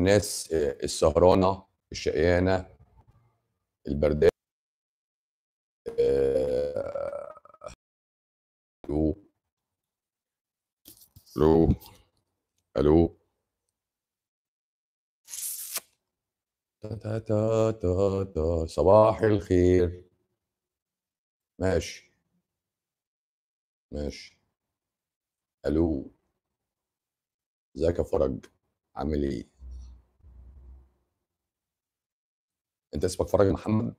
الناس آه، السهرانه الشقيانه البردانه آه، الو الو الو تا تا تا تا تا صباح الخير ماشي ماشي الو ازيك يا فرج عامل ايه انت اسمك فرج محمد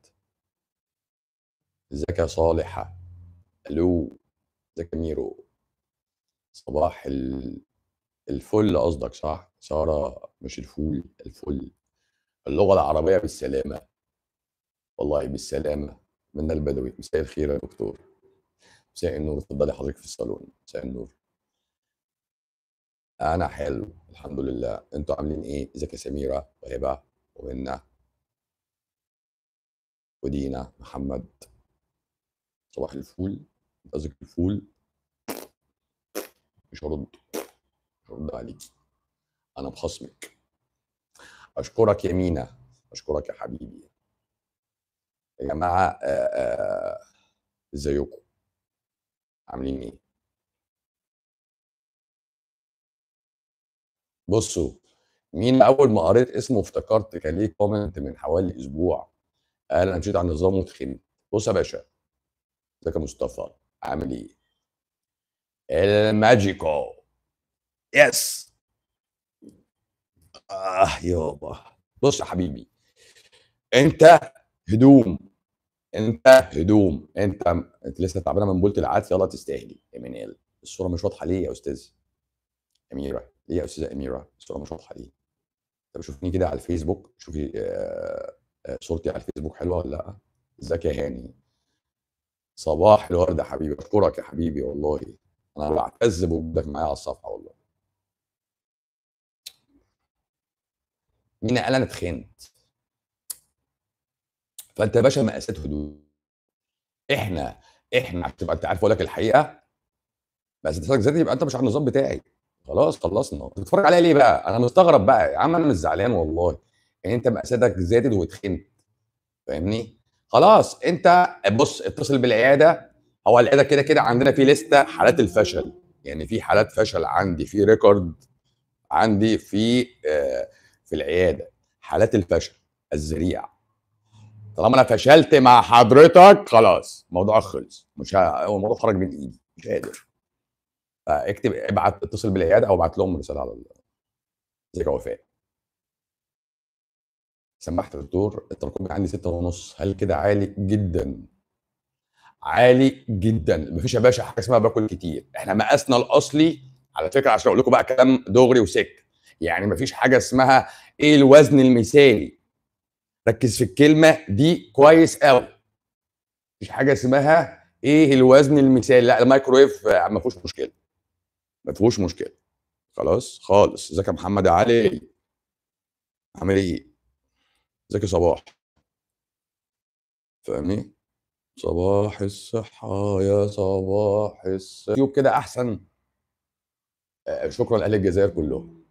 ازيك يا صالحة الو ازيك يا ميرو صباح ال... الفل قصدك صح سارة مش الفول الفل اللغة العربية بالسلامة والله بالسلامة من البدوي مساء الخير يا دكتور مساء النور اتفضلي حضرتك في الصالون مساء النور انا حلو الحمد لله انتوا عاملين ايه ازيك يا سميرة وهبة ومنى ودينا محمد صباح الفول انت قصدك الفول مش هرد مش هرد عليكي انا بخصمك اشكرك يا مينا اشكرك يا حبيبي يا جماعه آه، آه، ازيكم عاملين ايه بصوا مين اول ما قريت اسمه افتكرت كان ليه كومنت من حوالي اسبوع قال انا مشيت على النظام واتخنت بص يا باشا ازيك يا مصطفى عامل ايه الماجيكو يس اه يابا بص يا حبيبي انت هدوم انت هدوم انت انت لسه تعبانه من بولت العدس يلا تستاهلي يا منال الصوره مش واضحه ليه يا استاذ اميره ليه يا استاذه اميره الصوره مش واضحه ليه طب شوفني كده على الفيسبوك شوفي آه، آه، صورتي على الفيسبوك حلوه ولا لا ازيك يا هاني صباح الورد يا حبيبي اشكرك يا حبيبي والله انا بعتز بوجودك معايا على الصفحه والله مين قال انا اتخنت فانت يا باشا مقاسات هدوء احنا احنا عشان تبقى انت عارف اقول لك الحقيقه بس انت زادت يبقى انت مش على النظام بتاعي خلاص خلصنا انت بتتفرج عليا ليه بقى انا مستغرب بقى يا عم انا مش زعلان والله يعني انت مقاساتك زادت واتخنت فاهمني خلاص انت بص اتصل بالعياده هو العياده كده كده عندنا في لسته حالات الفشل يعني في حالات فشل عندي في ريكورد عندي في آه، في العياده حالات الفشل الذريع طالما انا فشلت مع حضرتك خلاص الموضوع خلص مش ه... هو الموضوع خرج من ايدي مش قادر فاكتب ابعت اتصل بالعياده او ابعت لهم رساله على ال- ازيك يا وفاء سمحت يا دكتور التراكمي عندي ستة ونص هل كده عالي جدا عالي جدا مفيش يا باشا حاجه اسمها باكل كتير احنا مقاسنا الاصلي على فكره عشان اقول لكم بقى كلام دغري وسك يعني مفيش حاجه اسمها ايه الوزن المثالي ركز في الكلمه دي كويس قوي مفيش حاجه اسمها ايه الوزن المثالي لا الميكرويف آه، ما فيهوش مشكله ما فيهوش مشكله خلاص خالص ازيك يا محمد علي عامل ايه ازيك يا صباح فاهمني صباح الصحة يا صباح الصحة يوب كده أحسن آه، شكرا لأهل الجزائر كلهم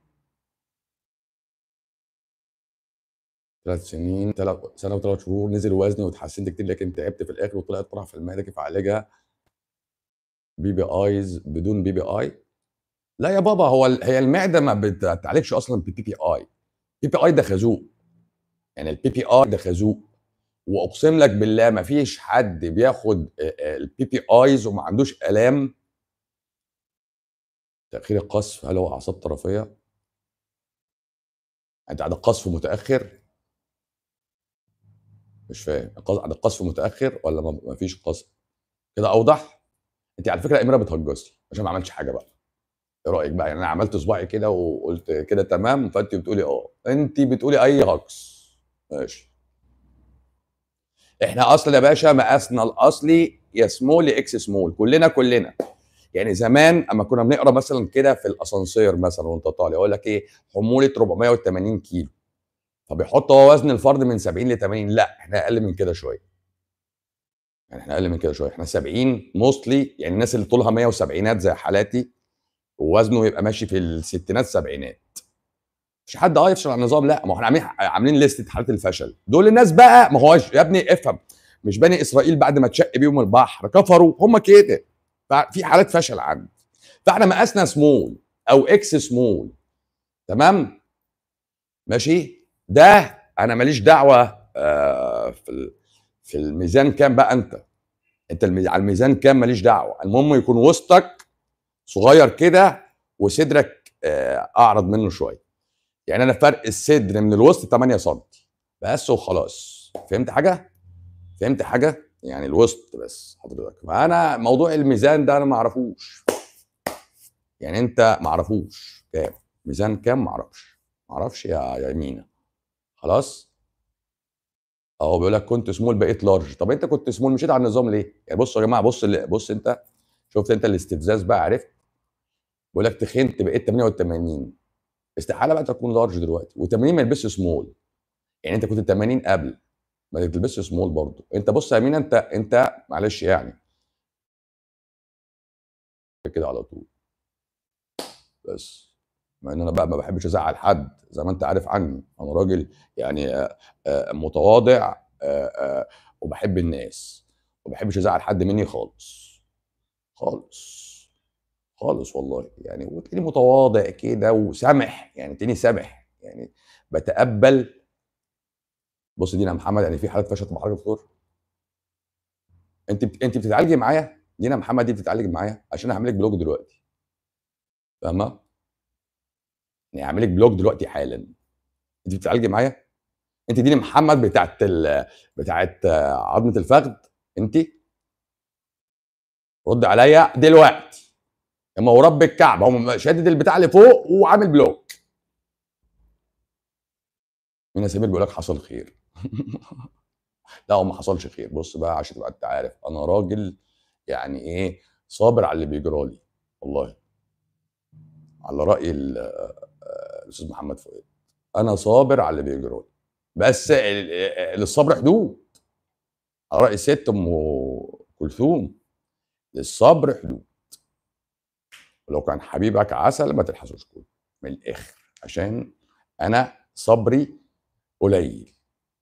ثلاث سنين ثلاث سنة وثلاث شهور نزل وزني واتحسنت كتير لكن تعبت في الآخر وطلعت طرح في المعدة كيف أعالجها بي بي ايز بدون بي بي اي لا يا بابا هو ال- هي المعدة ما بتعالجش أصلا بالبي بي اي بي بي اي ده خازوق يعني البي بي اي ده خازوق واقسم لك بالله ما فيش حد بياخد البي بي ايز وما عندوش الام تاخير القصف هل هو اعصاب طرفيه انت عندك قصف متاخر مش فاهم الق- عندك قصف متاخر ولا ما ما فيش قصف كده اوضح انت على فكره اميره بتهجصي عشان ما عملتش حاجه بقى ايه رايك بقى يعني انا عملت صباعي كده وقلت كده تمام فانت بتقولي اه انت بتقولي اي هجص ماشي احنا اصلا يا باشا مقاسنا الاصلي يا سمول يا اكس سمول كلنا كلنا يعني زمان اما كنا بنقرا مثلا كده في الاسانسير مثلا وانت طالع يقول لك ايه حموله 480 كيلو فبيحط هو وزن الفرد من 70 ل 80 لا احنا اقل من كده شويه يعني احنا اقل من كده شويه احنا 70 موستلي يعني الناس اللي طولها 170 زي حالاتي ووزنه يبقى ماشي في الستينات سبعينات مش حد اه يفشل على النظام لا ما هو احنا عاملين عاملين لستة حالات الفشل دول الناس بقى ما هوش يا ابني افهم مش بني اسرائيل بعد ما تشق بيهم البحر كفروا هم كده في حالات فشل عندي فاحنا مقاسنا سمول او اكس سمول تمام ماشي ده انا ماليش دعوه آه في في الميزان كام بقى انت انت على الميزان كام ماليش دعوه المهم يكون وسطك صغير كده وصدرك آه اعرض منه شويه يعني انا فرق الصدر من الوسط 8 سم بس وخلاص فهمت حاجه فهمت حاجه يعني الوسط بس حضرتك فانا موضوع الميزان ده انا ما اعرفوش يعني انت ما اعرفوش كام ميزان كام ما اعرفش ما اعرفش يا يا مينا خلاص اهو بيقول لك كنت سمول بقيت لارج طب انت كنت سمول مشيت على النظام ليه يعني بصوا يا جماعه بص بص انت شفت انت الاستفزاز بقى عرفت بيقول لك تخنت بقيت 88 استحاله بقى تكون لارج دلوقتي و80 ما يلبسش سمول يعني انت كنت 80 قبل ما تلبسش سمول برضه انت بص يا مينا انت انت معلش يعني كده على طول بس مع ان انا بقى ما بحبش ازعل حد زي ما انت عارف عني انا راجل يعني آه، آه، متواضع آه، وبحب الناس وما بحبش ازعل حد مني خالص خالص خالص والله يعني وتلاقيني متواضع كده وسامح يعني تلاقيني سامح يعني بتقبل بص دينا محمد يعني في حالات فشل مع حضرتك دكتور انت بت... انت بتتعالجي معايا دينا محمد دي بتتعالج معايا عشان اعمل لك بلوج دلوقتي فاهمه يعني اعمل لك بلوج دلوقتي حالا انت بتتعالجي معايا انت دينا محمد بتاعت ال... بتاعت عظمه الفخذ انت رد عليا دلوقتي اما هو رب الكعبه هو شادد البتاع اللي فوق وعامل بلوك هنا سمير بيقول لك حصل خير لا هو ما حصلش خير بص بقى عشان تبقى انت عارف انا راجل يعني ايه صابر على اللي بيجرى لي والله على راي الاستاذ محمد فؤاد انا صابر على اللي بيجرى لي بس للصبر حدود على راي الست ام كلثوم للصبر حدود ولو كان حبيبك عسل ما تلحسوش كله من الاخر عشان انا صبري قليل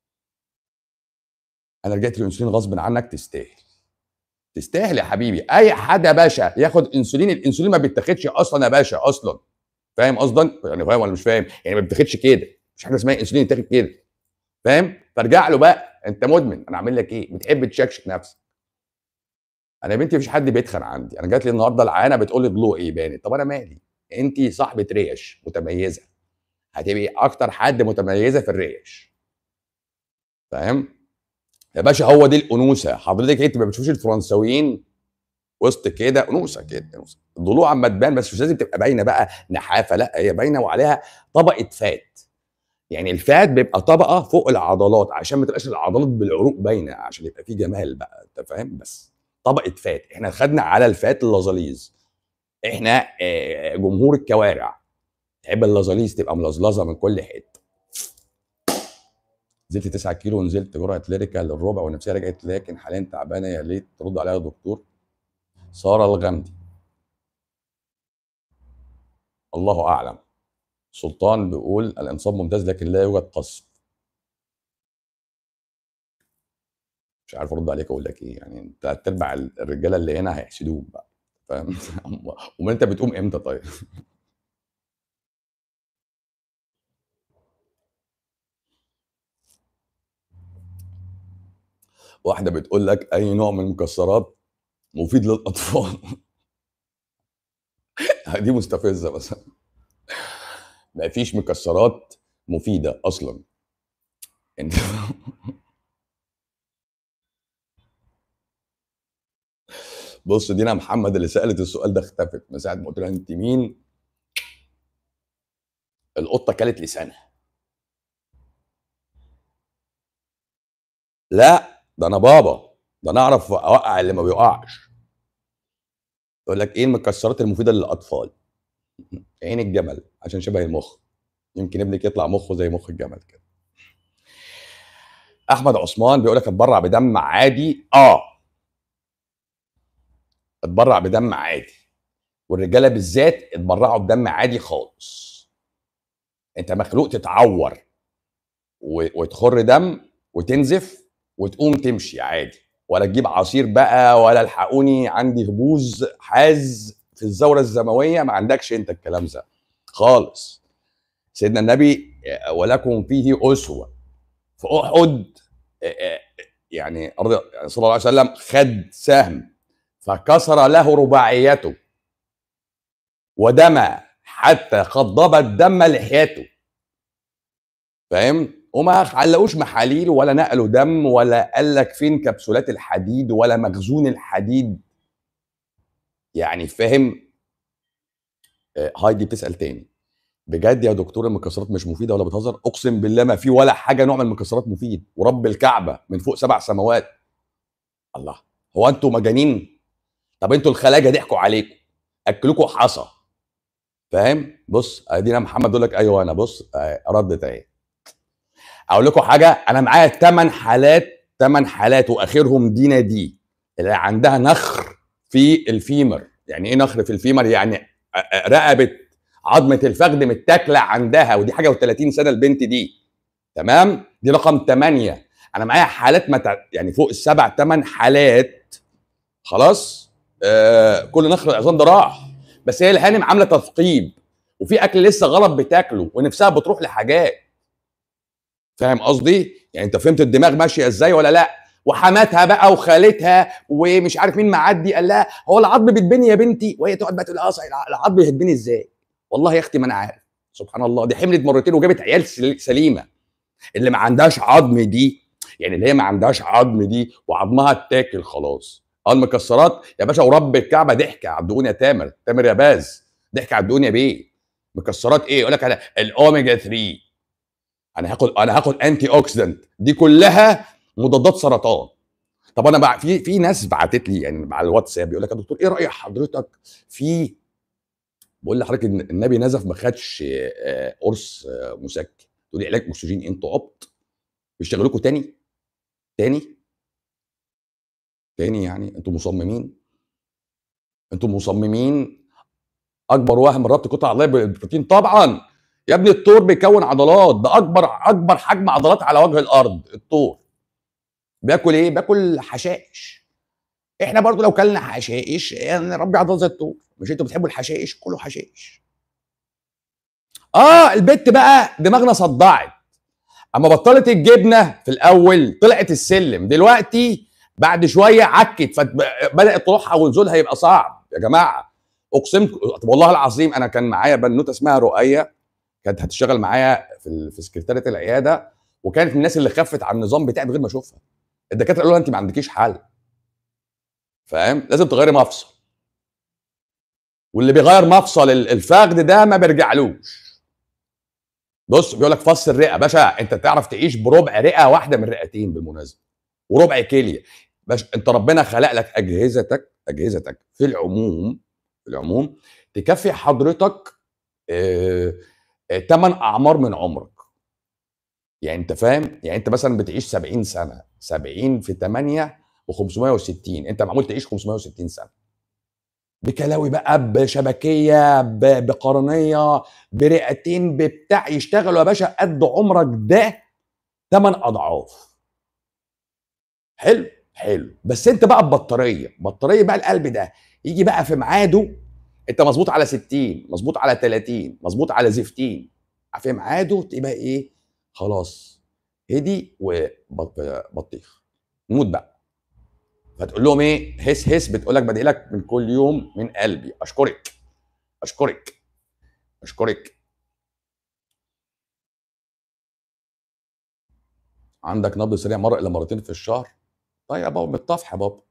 انا رجعت الانسولين غصب عنك تستاهل تستاهل يا حبيبي اي حد يا باشا ياخد انسولين الانسولين ما بيتاخدش اصلا يا باشا اصلا فاهم قصدا يعني فاهم ولا مش فاهم يعني ما بيتاخدش كده مش حاجه اسمها انسولين يتاخد كده فاهم فارجع له بقى انت مدمن انا اعمل لك ايه بتحب تشكشك نفسك انا يا بنتي مفيش حد بيتخن عندي انا جات لي النهارده العيانه بتقول لي ضلوع ايه بانت طب انا مالي انت صاحبه ريش متميزه هتبقي اكتر حد متميزه في الريش فاهم يا باشا هو دي الانوثه حضرتك انت ما بتشوفش الفرنساويين وسط كده انوثه كده الضلوع اما تبان بس مش لازم تبقى باينه بقى نحافه لا هي باينه وعليها طبقه فات يعني الفات بيبقى طبقه فوق العضلات عشان ما تبقاش العضلات بالعروق باينه عشان يبقى في جمال بقى انت فاهم بس طبقه فات احنا خدنا على الفات اللازاليز احنا آه، جمهور الكوارع تحب اللازاليز تبقى ملزلزه من كل حته نزلت 9 كيلو ونزلت جرعه ليريكا للربع والنفسيه رجعت لكن حاليا تعبانه يا ريت ترد عليها يا دكتور ساره الغامدي الله اعلم سلطان بيقول الانصاب ممتاز لكن لا يوجد قصف مش عارف ارد عليك اقول لك ايه يعني تلات ارباع الرجاله اللي هنا هيحسدوك بقى فاهم امال انت بتقوم امتى طيب واحده بتقول لك اي نوع من المكسرات مفيد للاطفال دي مستفزه مثلا ما فيش مكسرات مفيده اصلا انت بص دينا محمد اللي سالت السؤال ده اختفت من ساعه ما قلت لها انت مين القطه كلت لسانها لا ده انا بابا ده انا اعرف اوقع اللي ما بيوقعش يقول لك ايه المكسرات المفيده للاطفال عين الجمل عشان شبه المخ يمكن ابنك يطلع مخه زي مخ الجمل كده احمد عثمان بيقول لك اتبرع بدم عادي اه اتبرع بدم عادي والرجاله بالذات اتبرعوا بدم عادي خالص انت مخلوق تتعور وتخر دم وتنزف وتقوم تمشي عادي ولا تجيب عصير بقى ولا الحقوني عندي هبوز حاز في الزوره الزمويه ما عندكش انت الكلام ده خالص سيدنا النبي ولكم فيه اسوه في احد يعني صلى الله عليه وسلم خد سهم فكسر له رباعيته ودمى حتى خضبت دم لحيته فاهم وما علقوش محاليل ولا نقلوا دم ولا قال لك فين كبسولات الحديد ولا مخزون الحديد يعني فاهم آه، هايدي بتسال تاني بجد يا دكتور المكسرات مش مفيده ولا بتهزر اقسم بالله ما في ولا حاجه نوع من المكسرات مفيد ورب الكعبه من فوق سبع سماوات الله هو انتوا مجانين طب انتوا الخلاجه ضحكوا عليكم اكلوكوا حصى فاهم بص ادينا محمد يقول لك ايوه انا بص آه، ردت اهي اقول لكم حاجه انا معايا ثمان حالات ثمان حالات واخرهم دينا دي اللي عندها نخر في الفيمر يعني ايه نخر في الفيمر يعني آه، آه، رقبه عظمه الفخذ متاكله عندها ودي حاجه و30 سنه البنت دي تمام دي رقم 8 انا معايا حالات متع... يعني فوق السبع ثمان حالات خلاص آه كل نخر العظام ده راح بس هي الهانم عامله تثقيب وفي اكل لسه غلط بتاكله ونفسها بتروح لحاجات فاهم قصدي يعني انت فهمت الدماغ ماشيه ازاي ولا لا وحماتها بقى وخالتها ومش عارف مين معدي قال لها هو العظم بيتبني يا بنتي وهي تقعد بقى تقول اه العظم بيتبني ازاي والله يا اختي ما انا عارف سبحان الله دي حملت مرتين وجابت عيال سليمه اللي ما عندهاش عظم دي يعني اللي هي ما عندهاش عظم دي وعظمها اتاكل خلاص اه المكسرات يا باشا ورب الكعبه ضحك على الدهون يا تامر تامر يا باز ضحك على الدهون يا بيه مكسرات ايه يقول لك انا الاوميجا 3 انا هاخد انا هاخد انتي اوكسيدنت دي كلها مضادات سرطان طب انا بقى في في ناس بعتت لي يعني على الواتساب يقول لك يا دكتور ايه راي حضرتك في بقول لحضرتك ان النبي نزف ما خدش آه، قرص آه، مسكن تقول لي علاج اكسجين انتوا عبط بيشتغلوكوا تاني تاني تاني يعني انتوا مصممين انتوا مصممين اكبر وهم ربط قطع عضليه بالبروتين طبعا يا ابني الطور بيكون عضلات ده اكبر اكبر حجم عضلات على وجه الارض الطور بياكل ايه بياكل حشائش احنا برضو لو كلنا حشائش يعني ربي عضلات زي الطور مش انتوا بتحبوا الحشائش كلوا حشائش اه البت بقى دماغنا صدعت اما بطلت الجبنه في الاول طلعت السلم دلوقتي بعد شويه عكت فبدات طلوعها ونزولها يبقى صعب يا جماعه اقسم والله العظيم انا كان معايا بنوته اسمها رؤيه كانت هتشتغل معايا في في سكرتاريه العياده وكانت من الناس اللي خفت على النظام بتاعي من غير ما اشوفها الدكاتره قالوا لها انت ما عندكيش حل فاهم لازم تغيري مفصل واللي بيغير مفصل الفخذ ده ما بيرجعلوش بص بيقول لك فص الرئه باشا انت تعرف تعيش بربع رئه واحده من رئتين بالمناسبه وربع كليه باشا انت ربنا خلق لك اجهزتك اجهزتك في العموم في العموم تكفي حضرتك آه ثمان اعمار من عمرك يعني انت فاهم يعني انت مثلا بتعيش 70 سنه 70 في 8 و560 انت معمول تعيش 560 سنه بكلاوي بقى بشبكيه بقرنيه برئتين ببتاع يشتغلوا يا باشا قد عمرك ده ثمان اضعاف حلو حلو بس انت بقى ببطاريه بطاريه بقى القلب ده يجي بقى في ميعاده انت مظبوط على 60 مظبوط على 30 مظبوط على زفتين في ميعاده تبقى ايه خلاص هدي وبطيخ موت بقى فتقول لهم ايه هس هس بتقول لك بدعي لك من كل يوم من قلبي اشكرك اشكرك اشكرك عندك نبض سريع مره الى مرتين في الشهر طيب يا بابا بالطفح يا بابا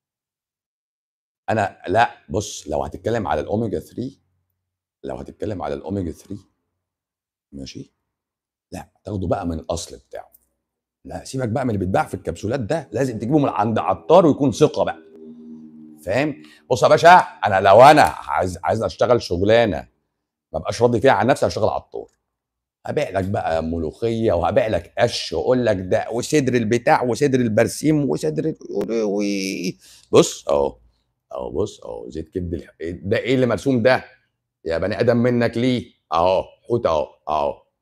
انا لا بص لو هتتكلم على الاوميجا 3 لو هتتكلم على الاوميجا 3 ماشي لا تاخده بقى من الاصل بتاعه لا سيبك بقى من اللي بيتباع في الكبسولات ده لازم تجيبه من عند عطار ويكون ثقه بقى فاهم بص يا باشا انا لو انا عايز عايز اشتغل شغلانه ما بقاش راضي فيها عن نفسي هشتغل عطار هبيع لك بقى ملوخيه وهبيع لك قش واقول لك ده وصدر البتاع وصدر البرسيم وصدر بص اهو اهو بص اهو زيت كبد الح... ده ايه اللي مرسوم ده يا بني ادم منك ليه اهو حوت اهو اهو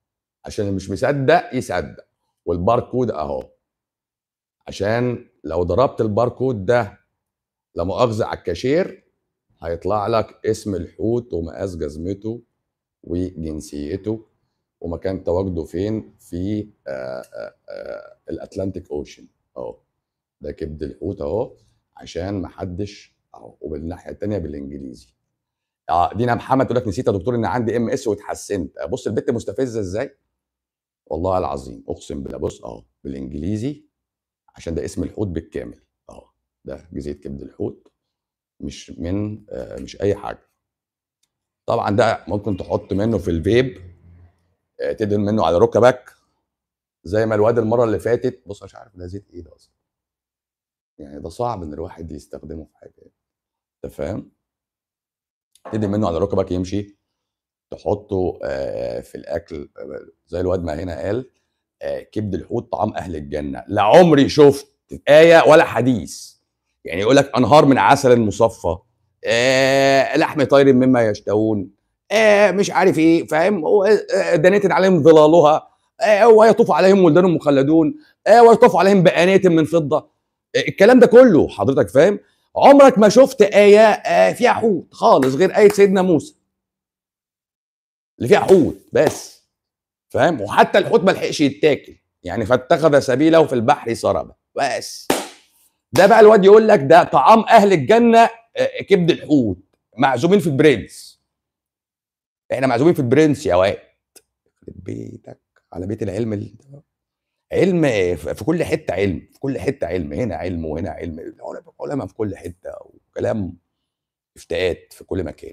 عشان اللي مش مصدق يصدق والباركود اهو عشان لو ضربت الباركود ده لا مؤاخذه على الكاشير هيطلع لك اسم الحوت ومقاس جزمته وجنسيته ومكان تواجده فين في آآ آآ الاتلانتيك اوشن اهو ده كبد الحوت اهو عشان محدش اهو وبالناحيه الثانيه بالانجليزي اه دينا محمد تقول لك نسيت يا دكتور ان عندي ام اس واتحسنت بص البت مستفزه ازاي والله العظيم اقسم بالله بص اهو بالانجليزي عشان ده اسم الحوت بالكامل اهو ده جزية كبد الحوت مش من آه مش اي حاجه طبعا ده ممكن تحط منه في الفيب آه تدهن منه على ركبك زي ما الواد المره اللي فاتت بص مش عارف ده زيت ايه ده اصلا يعني ده صعب ان الواحد يستخدمه في حاجه انت فاهم تدهن منه على ركبك يمشي تحطه آه في الاكل زي الواد ما هنا قال كبد الحوت طعام اهل الجنه لا عمري شفت ايه ولا حديث يعني يقول لك انهار من عسل مصفى آه لحم طير مما يشتهون آه مش عارف ايه فاهم دنية عليهم ظلالها آه ويطوف عليهم ولدان مخلدون آه ويطوف عليهم بآنية من فضة آه الكلام ده كله حضرتك فاهم عمرك ما شفت آية آه فيها حوت خالص غير آية سيدنا موسى اللي فيها حوت بس فاهم وحتى الحوت ما لحقش يتاكل يعني فاتخذ سبيله في البحر سربا بس ده بقى الواد يقول لك ده طعام اهل الجنه كبد الحوت معزومين في البرنس احنا معزومين في البرنس يا واد بيتك على بيت العلم اللي علم في كل حته علم في كل حته علم هنا علم وهنا علم علماء في كل حته وكلام افتاءات في كل مكان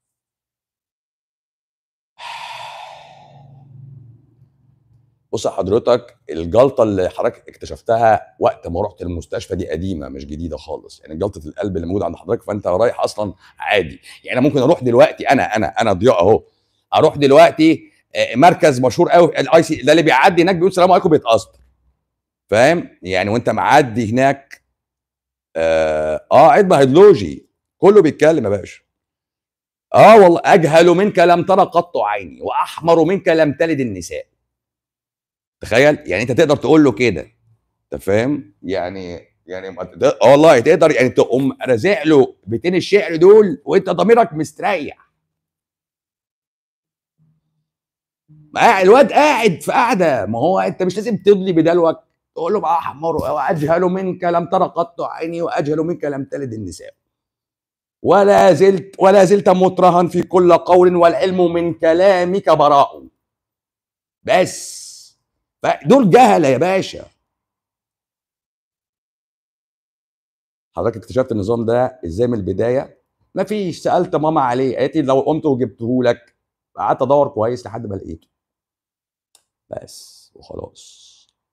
بص حضرتك الجلطه اللي حضرتك اكتشفتها وقت ما رحت المستشفى دي قديمه مش جديده خالص يعني جلطه القلب اللي موجوده عند حضرتك فانت رايح اصلا عادي يعني ممكن اروح دلوقتي انا انا انا ضياء اهو اروح دلوقتي مركز مشهور قوي الاي سي ده اللي بيعدي هناك بيقول السلام عليكم بيتقسطر فاهم يعني وانت معدي هناك اه, آه عيد هيدلوجي كله بيتكلم يا باشا اه والله اجهل منك لم ترى قط عيني واحمر منك لم تلد النساء تخيل يعني انت تقدر تقول له كده انت فاهم يعني يعني اه والله تقدر يعني تقوم رازع له بيتين الشعر دول وانت ضميرك مستريح الواد قاعد في قاعده ما هو انت مش لازم تضلي بدلوك تقول له بقى احمر واجهل منك لم ترى قط عيني واجهل منك لم تلد النساء ولا زلت ولا زلت مترها في كل قول والعلم من كلامك براء بس دول جهله يا باشا حضرتك اكتشفت النظام ده ازاي من البدايه مفيش سالت ماما عليه قالت لي لو قمت وجبته لك قعدت ادور كويس لحد ما لقيته بس وخلاص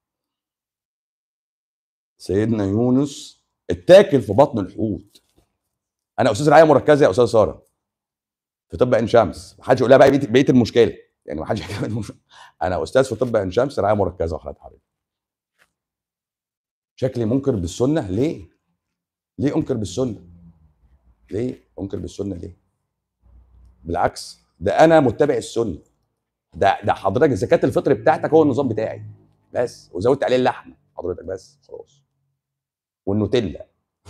سيدنا يونس اتاكل في بطن الحوت انا استاذ رعايه مركزه يا استاذ ساره في طب عين شمس محدش يقول لها بقى بقيه المشكله يعني ما حدش انا استاذ في طب عين شمس رعايه مركزه وحالات حرجه شكلي منكر بالسنه ليه ليه انكر بالسنه ليه انكر بالسنه ليه بالعكس ده انا متبع السنه ده ده حضرتك زكاه الفطر بتاعتك هو النظام بتاعي بس وزودت عليه اللحمه حضرتك بس خلاص والنوتيلا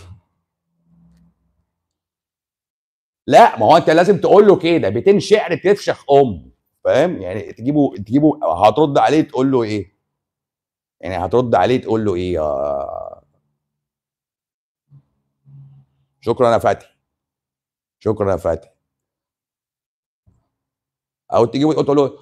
لا ما هو انت لازم تقول له كده بيتين شعر تفشخ امه فاهم يعني تجيبه تجيبه هترد عليه تقول له ايه يعني هترد عليه تقول له ايه يا شكرا يا فتحي شكرا يا فتحي او تجيبه تقول له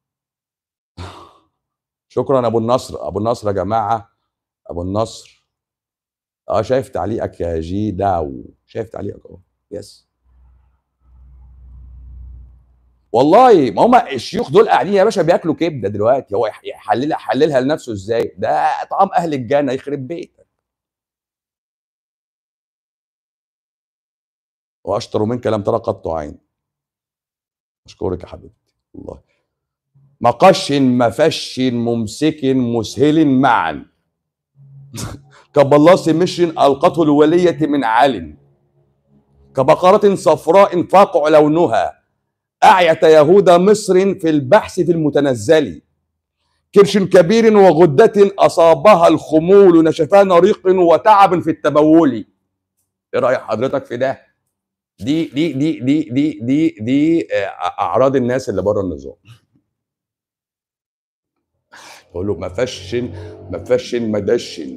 شكرا ابو النصر ابو النصر يا جماعه ابو النصر اه شايف تعليقك يا جي داو شايف تعليقك اهو يس والله ما هم الشيوخ دول قاعدين يا باشا بياكلوا كبده دلوقتي هو يحللها حللها لنفسه ازاي ده طعام اهل الجنه يخرب بيتك واشطر منك لم ترى قط عين اشكرك يا حبيبتي والله مقش مفش ممسك مسهل معا كبلاص مشر القته الوليه من عل كبقره صفراء فاقع لونها أعيت يهود مصر في البحث في المتنزل كرش كبير وغدة أصابها الخمول نشفان ريق وتعب في التبول ايه رأي حضرتك في ده؟ دي دي دي دي دي دي دي آه، أعراض الناس اللي بره النظام بقول له مفشن مفشن مدشن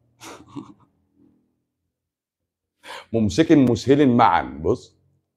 ممسك مسهل معا بص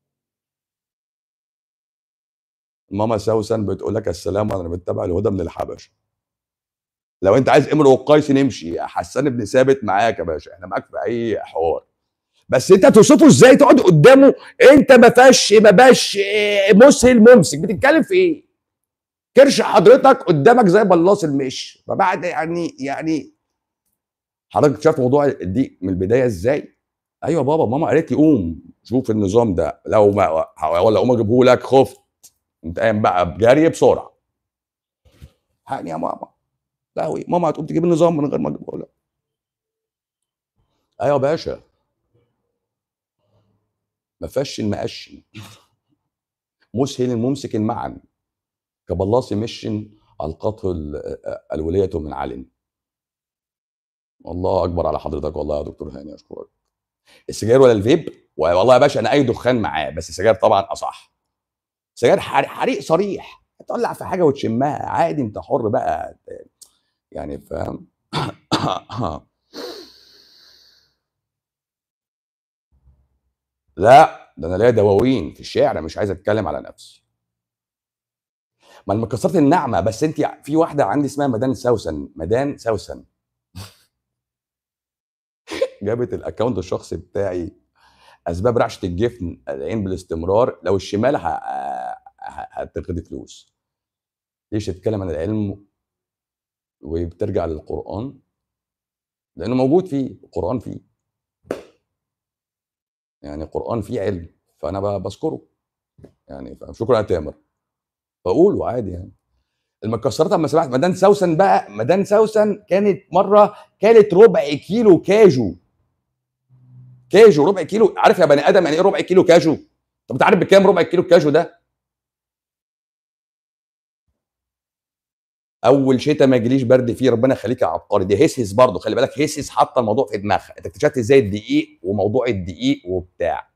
ماما سوسن بتقول لك السلام انا بتبع الهدى من الحبشه لو انت عايز امرؤ قيس نمشي حسان بن ثابت معاك يا باشا احنا معاك في اي حوار بس انت توصفه ازاي تقعد قدامه انت ما فيهاش ما باش مسهل ممسك بتتكلم في ايه كرش حضرتك قدامك زي بلاص المش فبعد يعني يعني حضرتك شايف موضوع دي من البدايه ازاي ايوه بابا ماما قالت لي قوم شوف النظام ده لو ما ولا قوم اجيبه لك خفت انت قايم بقى بجري بسرعه حقني يا ماما لا ماما هتقوم تجيب النظام من غير ما اجيبه لك ايوه يا باشا مفشن مقشن مسهل ممسك معا كبلاص مشن القته الولية من علن الله اكبر على حضرتك والله يا دكتور هاني اشكرك السجاير ولا الفيب والله يا باشا انا اي دخان معاه بس السجاير طبعا اصح سجاير حريق صريح تولع في حاجه وتشمها عادي انت حر بقى يعني فاهم لا ده انا ليا دواوين في الشعر مش عايز اتكلم على نفسي ما المكسرات الناعمه بس انت في واحده عندي اسمها مدان سوسن مدان سوسن جابت الاكونت الشخصي بتاعي اسباب رعشه الجفن العين بالاستمرار لو الشمال هتاخد فلوس ليش تتكلم عن العلم وبترجع للقران لانه موجود فيه القران فيه يعني القران فيه علم فانا بذكره يعني شكرا يا تامر بقوله عادي يعني المكسرات اما سمعت مدان سوسن بقى مدان سوسن كانت مره كانت ربع كيلو كاجو كاجو ربع كيلو عارف يا بني ادم يعني ايه ربع كيلو كاجو طب انت عارف بكام ربع كيلو كاجو ده اول شتاء ما يجيليش برد فيه ربنا يخليك يا عبقري دي هيسهس برضه خلي بالك هيسهس حاطه الموضوع في دماغها انت اكتشفت ازاي الدقيق وموضوع الدقيق وبتاع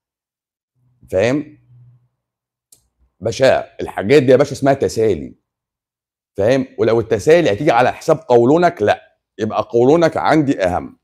فاهم باشا الحاجات دي يا باشا اسمها تسالي فاهم ولو التسالي هتيجي على حساب قولونك لا يبقى قولونك عندي اهم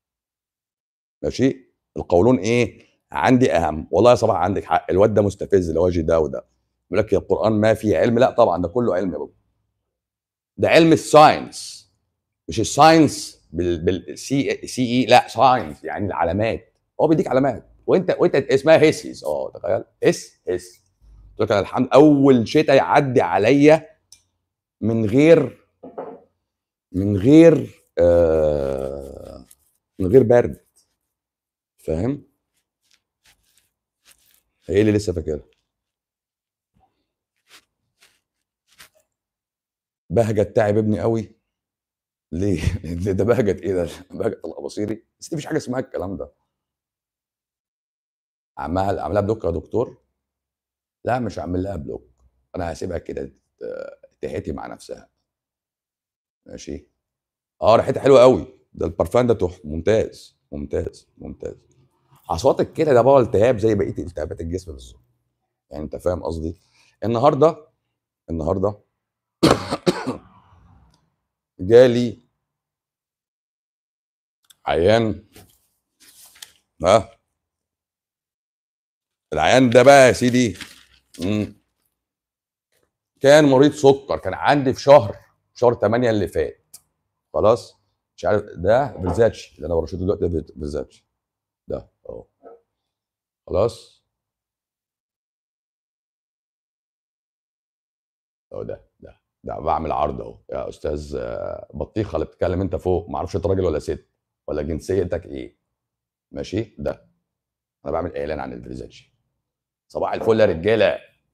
ماشي القولون ايه عندي اهم والله يا صباح عندك حق الواد ده مستفز لوجه ده وده يقول لك القران ما فيه علم لا طبعا ده كله علم يا بابا ده علم الساينس مش الساينس بالسي سي اي لا ساينس يعني العلامات هو بيديك علامات وانت وانت اسمها هيسيس اه تخيل اس هس قلت لك الحمد اول شتاء يعدي عليا من غير من غير آه من غير برد فاهم ايه اللي لسه فاكرها بهجت تعب ابني قوي ليه؟ ده بهجت ايه ده؟ بهجت الاباصيري بس دي مفيش حاجه اسمها الكلام ده عمال عاملها بلوك يا دكتور لا مش هعمل لها بلوك انا هسيبها كده تهتي مع نفسها ماشي اه ريحتها حلوه قوي ده البرفان ده تحفه ممتاز ممتاز ممتاز اصوات الكلى ده بقى التهاب زي بقيه التهابات الجسم بالظبط يعني انت فاهم قصدي النهارده النهارده جالي عيان ها العيان ده بقى يا سيدي مم. كان مريض سكر كان عندي في شهر شهر 8 اللي فات خلاص مش عارف ده برزاتش اللي انا برشده دلوقتي ده برزاتش ده اهو خلاص اهو ده ده ده بعمل عرض اهو يا استاذ بطيخه اللي بتتكلم انت فوق ما اعرفش انت راجل ولا ست ولا جنسيتك ايه ماشي ده انا بعمل اعلان عن الفريزاتشي صباح الفل يا رجاله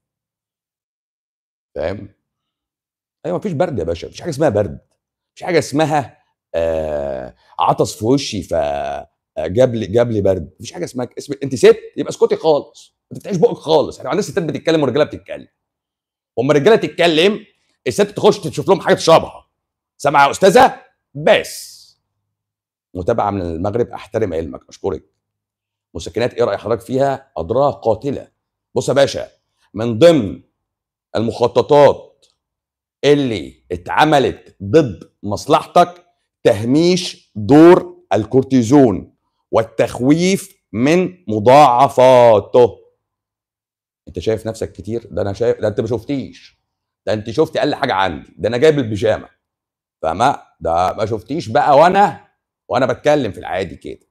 فاهم ايوه مفيش برد يا باشا مفيش حاجه اسمها برد مفيش حاجه اسمها آه عطس في وشي فجاب لي جاب لي برد مفيش حاجه اسمها اسم انت ست يبقى اسكتي خالص ما تفتحيش بقك خالص احنا عندنا ستات بتتكلم ورجاله بتتكلم وما الرجاله تتكلم الست تخش تشوف لهم حاجه تشربها سامعه يا استاذه بس متابعه من المغرب احترم علمك اشكرك مسكنات ايه راي حضرتك فيها اضرار قاتله بص يا باشا من ضمن المخططات اللي اتعملت ضد مصلحتك تهميش دور الكورتيزون والتخويف من مضاعفاته انت شايف نفسك كتير ده انا شايف ده انت ما شفتيش ده انت شفتي اقل حاجه عندي ده انا جايب البيجامه فما ده ما شفتيش بقى وانا وانا بتكلم في العادي كده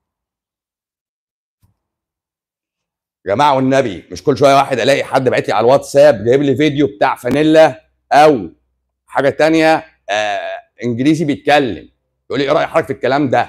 يا جماعه والنبي مش كل شويه واحد الاقي حد بعت لي على الواتساب جايب لي فيديو بتاع فانيلا او حاجه تانية آه انجليزي بيتكلم يقول لي ايه راي حضرتك في الكلام ده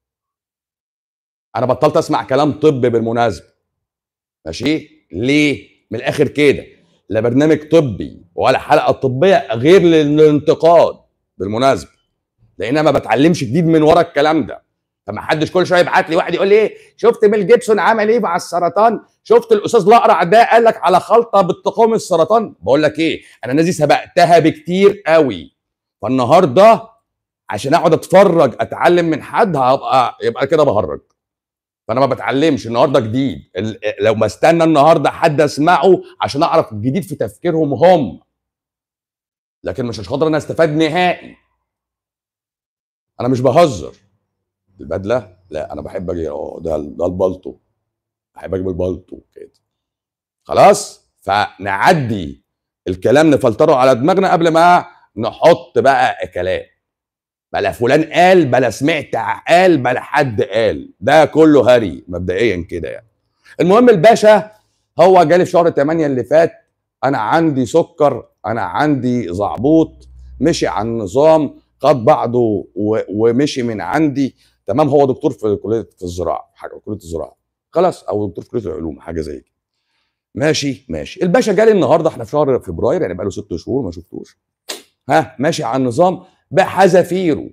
انا بطلت اسمع كلام طب بالمناسبه ماشي ليه من الاخر كده لا برنامج طبي ولا حلقه طبيه غير للانتقاد بالمناسبه لان انا ما بتعلمش جديد من ورا الكلام ده فما حدش كل شويه يبعت لي واحد يقول لي ايه شفت ميل جيبسون عمل ايه مع السرطان شفت الاستاذ الاقرع ده قال لك على خلطه بتقاوم السرطان بقول لك ايه انا الناس دي سبقتها بكتير قوي فالنهارده عشان اقعد اتفرج اتعلم من حد هبقى يبقى كده بهرج فانا ما بتعلمش النهارده جديد ال- لو ما استنى النهارده حد اسمعه عشان اعرف جديد في تفكيرهم هم لكن مش عشان خاطر انا استفاد نهائي انا مش بهزر البدله لا انا بحب اجي اه ده ده البلطو بحب اجيب البلطو كده خلاص فنعدي الكلام نفلتره على دماغنا قبل ما نحط بقى كلام بلا فلان قال بلا سمعت قال بلا حد قال ده كله هري مبدئيا كده يعني المهم الباشا هو جالي في شهر 8 اللي فات انا عندي سكر انا عندي زعبوط مشي على النظام خد بعضه و- ومشي من عندي تمام هو دكتور في كليه في الزراعه حاجه كليه الزراعه خلاص او دكتور في كليه العلوم حاجه زي كده ماشي ماشي الباشا جالي النهارده احنا في شهر فبراير يعني بقاله ست شهور ما شفتوش ها ماشي على النظام بحذافيره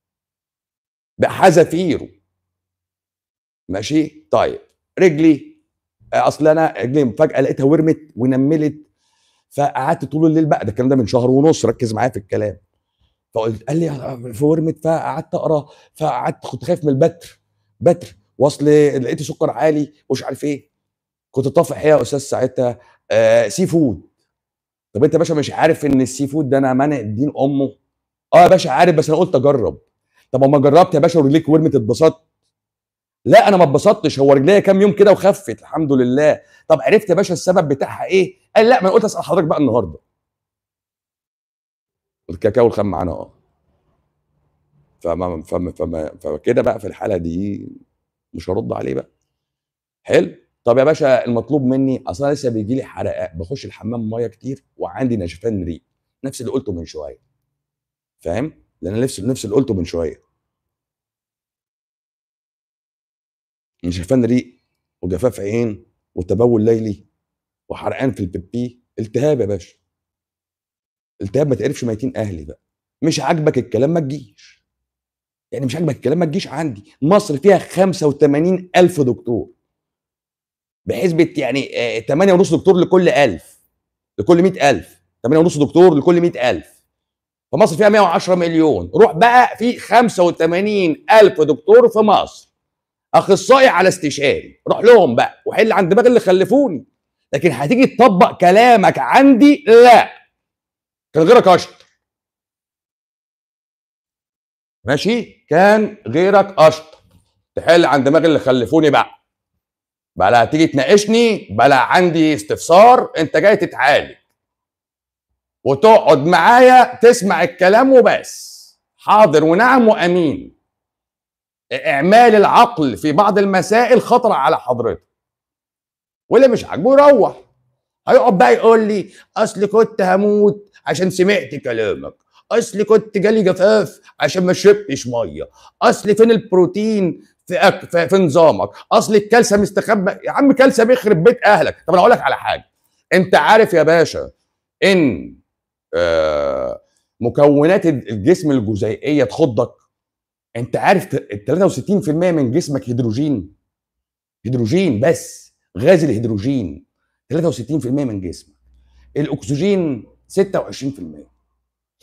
بحذافيره ماشي طيب رجلي آه، اصل انا رجلي فجاه لقيتها ورمت ونملت فقعدت طول الليل بقى ده الكلام ده من شهر ونص ركز معايا في الكلام فقلت قال لي فورمت فقعدت اقرا فقعدت كنت خايف من البتر بتر واصل لقيت سكر عالي ومش عارف ايه كنت طافح ايه يا استاذ ساعتها آه سي فود طب انت يا باشا مش عارف ان السي فود ده انا مانع الدين امه اه يا باشا عارف بس انا قلت اجرب طب اما جربت يا باشا ورجليك ورمت اتبسطت لا انا ما اتبسطتش هو رجليا كام يوم كده وخفت الحمد لله طب عرفت يا باشا السبب بتاعها ايه قال لا ما انا قلت اسال حضرتك بقى النهارده الكاكاو الخام معانا اه فما فما فما فكده بقى في الحاله دي مش هرد عليه بقى حلو طب يا باشا المطلوب مني اصلا لسه بيجي لي حرقات بخش الحمام ميه كتير وعندي نشفان ريق نفس اللي قلته من شويه فاهم لان نفس نفس اللي قلته من شويه نشفان ريق وجفاف عين وتبول ليلي وحرقان في البيبي التهاب يا باشا التهاب ما تقرفش ميتين اهلي بقى مش عاجبك الكلام ما تجيش يعني مش عاجبك الكلام ما تجيش عندي مصر فيها 85 ألف دكتور بحسبة يعني آه، 8 ونص دكتور لكل 1000 لكل 100 ألف 8 ونص دكتور لكل 100 ألف فمصر فيها 110 مليون روح بقى في 85 ألف دكتور في مصر أخصائي على استشاري روح لهم بقى وحل عن دماغ اللي خلفوني لكن هتيجي تطبق كلامك عندي لا كان غيرك اشطر ماشي كان غيرك اشطر تحل عن دماغ اللي خلفوني بقى بلا تيجي تناقشني بلا عندي استفسار انت جاي تتعالج وتقعد معايا تسمع الكلام وبس حاضر ونعم وامين اعمال العقل في بعض المسائل خطر على حضرتك واللي مش عاجبه يروح هيقعد بقى يقول لي اصل كنت هموت عشان سمعت كلامك اصل كنت جالي جفاف عشان ما شربتش ميه اصل فين البروتين في أك... في, في نظامك اصل الكالسيوم مستخبى يا عم كالسيوم يخرب بيت اهلك طب انا اقول لك على حاجه انت عارف يا باشا ان آه مكونات الجسم الجزيئيه تخضك انت عارف ال 63% من جسمك هيدروجين هيدروجين بس غاز الهيدروجين 63% من جسمك الاكسجين 26%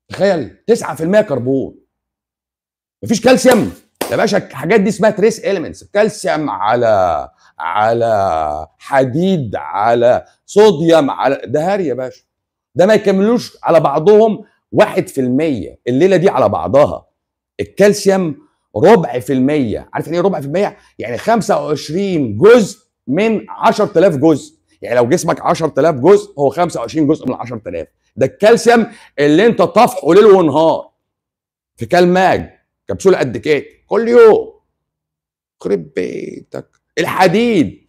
تخيل 9% كربون مفيش كالسيوم يا باشا الحاجات دي اسمها تريس اليمنتس كالسيوم على على حديد على صوديوم على ده هري يا باشا ده ما يكملوش على بعضهم واحد في المية الليلة دي على بعضها الكالسيوم ربع في المية عارف يعني ايه ربع في المية يعني 25 جزء من 10000 جزء يعني لو جسمك 10000 جزء هو 25 جزء من 10000 ده الكالسيوم اللي انت طفحه ليل ونهار في كالماج كبسوله قد كده كل يوم خرب بيتك الحديد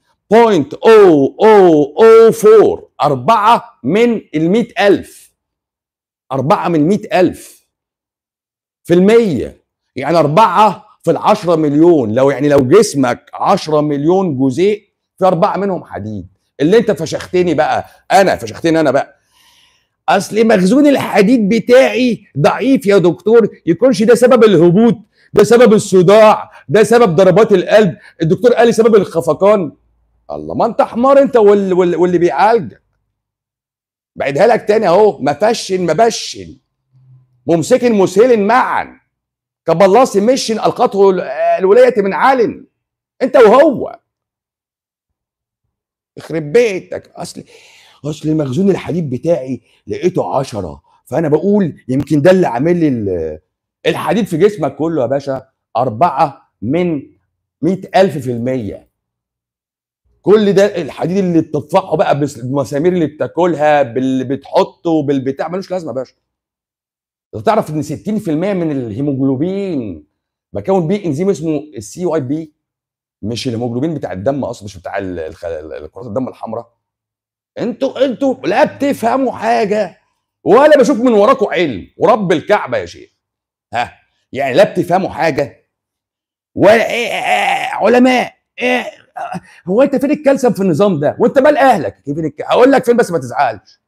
0.0004 أربعة من المئة ألف أربعة من مئة ألف في المية يعني أربعة في العشرة مليون لو يعني لو جسمك عشرة مليون جزيء في أربعة منهم حديد اللي أنت فشختني بقى أنا فشختني أنا بقى أصل مخزون الحديد بتاعي ضعيف يا دكتور يكونش ده سبب الهبوط ده سبب الصداع ده سبب ضربات القلب الدكتور قال لي سبب الخفقان الله ما انت حمار انت واللي, واللي, واللي بيعالجك بعيدها لك تاني اهو مفشن مبشن ممسك مسهل معا كبلاص مشن القته الولايه من علن انت وهو يخرب بيتك اصل اصل المخزون الحديد بتاعي لقيته عشرة فانا بقول يمكن ده اللي عامل لي الحديد في جسمك كله يا باشا أربعة من مئة ألف في المية كل ده الحديد اللي بتطفحه بقى بالمسامير اللي بتاكلها باللي بتحطه بالبتاع ملوش لازمه يا باشا انت تعرف ان 60% من الهيموجلوبين بكون بيه انزيم اسمه السي واي بي مش الهيموجلوبين بتاع الدم اصلا مش بتاع كرات الدم الحمراء انتوا انتوا لا بتفهموا حاجه ولا بشوف من وراكم علم ورب الكعبه يا شيخ ها يعني لا بتفهموا حاجه ولا إيه علماء إيه هو انت فين الكالسيوم في النظام ده وانت مال اهلك فين الك... اقول لك فين بس ما تزعلش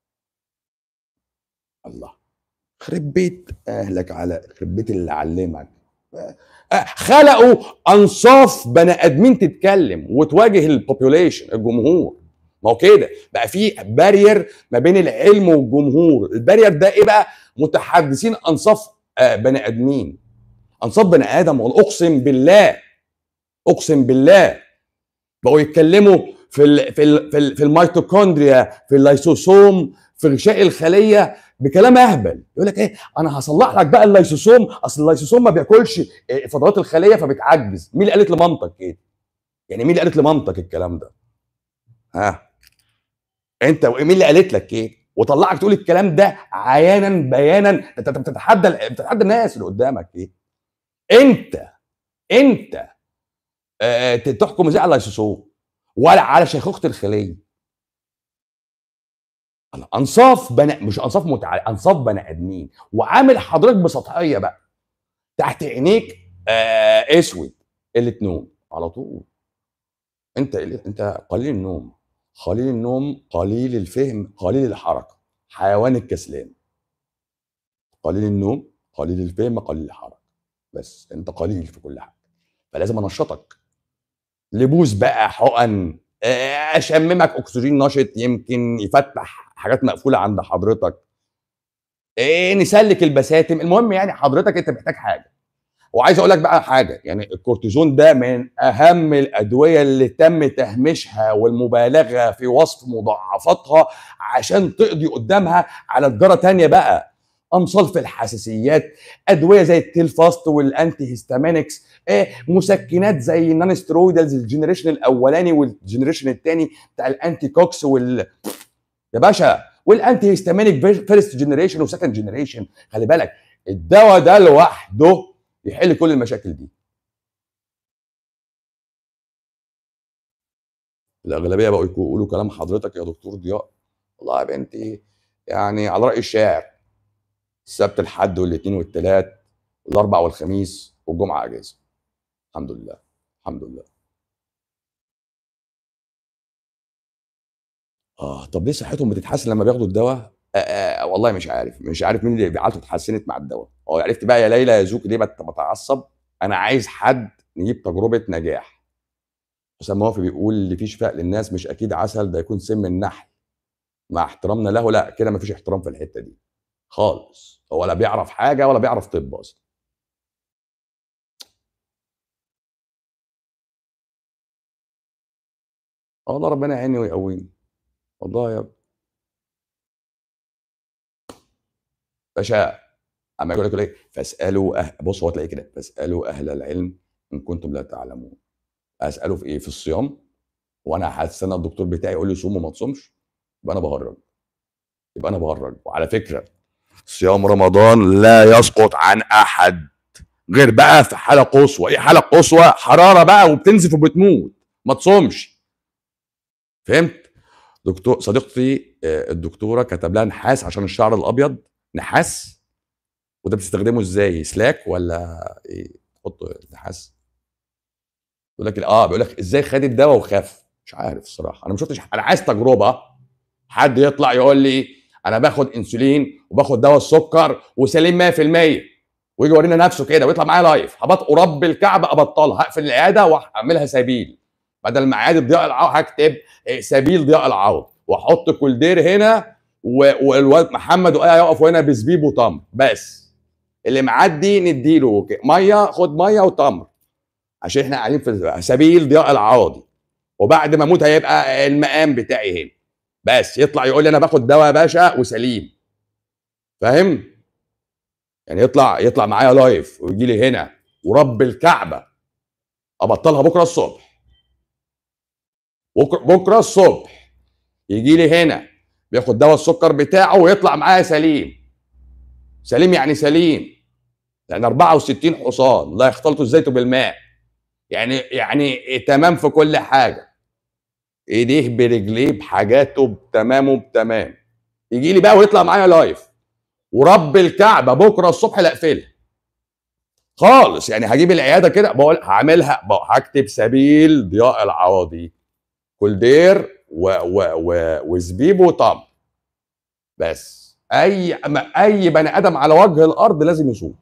الله خرب بيت اهلك على خرب بيت اللي علمك خلقوا انصاف بني ادمين تتكلم وتواجه البوبوليشن الجمهور ما هو كده بقى في بارير ما بين العلم والجمهور البارير ده ايه بقى متحدثين انصاف بني ادمين انصاف بني ادم اقسم بالله اقسم بالله بقوا يتكلموا في ال في ال في, ال في الميتوكوندريا في اللايسوسوم في غشاء الخليه بكلام اهبل يقول لك ايه انا هصلح لك بقى اللايسوسوم اصل اللايسوسوم ما بياكلش فضلات الخليه فبتعجز مين اللي قالت لمامتك كده يعني مين اللي قالت لمامتك الكلام ده ها انت مين اللي قالت لك كده وطلعك تقول الكلام ده عيانا بيانا انت بتتحدى بتتحدى الناس اللي قدامك ايه انت انت آه تحكم ازاي على اللايسوسوم ولا على شيخوخه الخليه انصاف بني مش انصاف متع... انصاف بني ادمين وعامل حضرتك بسطحيه بقى تحت عينيك آه اسود قله نوم على طول انت انت قليل النوم قليل النوم قليل الفهم قليل الحركه حيوان الكسلان قليل النوم قليل الفهم قليل الحركه بس انت قليل في كل حاجه فلازم انشطك لبوس بقى حقن اشممك اكسجين نشط يمكن يفتح حاجات مقفوله عند حضرتك إيه نسلك البساتم المهم يعني حضرتك انت محتاج حاجه وعايز اقول لك بقى حاجه يعني الكورتيزون ده من اهم الادويه اللي تم تهميشها والمبالغه في وصف مضاعفاتها عشان تقضي قدامها على تجاره تانية بقى امصال في الحساسيات ادويه زي التيلفاست والانتي هيستامينكس إيه مسكنات زي النون سترويدالز الجنريشن الاولاني والجنريشن الثاني بتاع الانتي كوكس وال يا باشا والانتي هيستامينيك فيرست جنريشن وسكند جنريشن خلي بالك الدواء ده لوحده يحل كل المشاكل دي الاغلبيه بقوا يقولوا كلام حضرتك يا دكتور ضياء والله يا بنتي يعني على راي الشاعر السبت الحد والاثنين والثلاث الاربع والخميس والجمعه اجازه الحمد لله الحمد لله اه طب ليه صحتهم بتتحسن لما بياخدوا الدواء آه آه والله مش عارف مش عارف مين اللي حالته اتحسنت مع الدواء اه عرفت بقى يا ليلى يا زوك ليه بتعصب انا عايز حد نجيب تجربه نجاح حسام موافي بيقول اللي فيه شفاء للناس مش اكيد عسل ده يكون سم النحل مع احترامنا له لا كده مفيش احترام في الحته دي خالص هو ولا بيعرف حاجه ولا بيعرف طب اصلا آه والله ربنا يعيني ويقويني والله يا ابني باشا اما يقول لك ايه فاسالوا أه... بص هو تلاقيه كده فاسالوا اهل العلم ان كنتم لا تعلمون اساله في ايه في الصيام وانا هستنى الدكتور بتاعي يقول لي صوم وما تصومش يبقى انا بهرج يبقى انا بهرج وعلى فكره صيام رمضان لا يسقط عن احد غير بقى في حاله قصوى ايه حاله قصوى حراره بقى وبتنزف وبتموت ما تصومش فهمت دكتور صديقتي آه، الدكتوره كتب لها نحاس عشان الشعر الابيض نحاس وده بتستخدمه ازاي سلاك ولا ايه تحط نحاس يقول لك اه بيقول لك ازاي خد الدواء وخاف مش عارف الصراحه انا ما شفتش انا عايز تجربه حد يطلع يقول لي انا باخد انسولين وباخد دواء السكر وسليم 100% ويجي يورينا نفسه كده ويطلع معايا لايف هبط رب الكعبه ابطلها هقفل العياده واعملها سبيل بدل ما عياده ضياء العوض هكتب إيه، سبيل ضياء العوض واحط كولدير هنا و- والواد محمد وآية يقفوا هنا بزبيب وتمر بس اللي معدي نديله ك- ميه خد ميه وتمر عشان احنا قاعدين في سبيل ضياء العوضي وبعد ما اموت هيبقى المقام بتاعي هنا بس يطلع يقول لي انا باخد دواء يا باشا وسليم فاهم يعني يطلع يطلع معايا لايف ويجي لي هنا ورب الكعبه ابطلها بكره الصبح بكره بكره الصبح يجي لي هنا بياخد دواء السكر بتاعه ويطلع معايا سليم سليم يعني سليم لان 64 حصان لا يختلط الزيت بالماء يعني يعني تمام في كل حاجه ايديه برجليه بحاجاته بتمامه بتمام يجي لي بقى ويطلع معايا لايف ورب الكعبه بكره الصبح لا اقفلها خالص يعني هجيب العياده كده بقول هعملها بقول هكتب سبيل ضياء العوضي كولدير و و و وزبيب وطعم بس اي أما اي بني ادم على وجه الارض لازم يصوم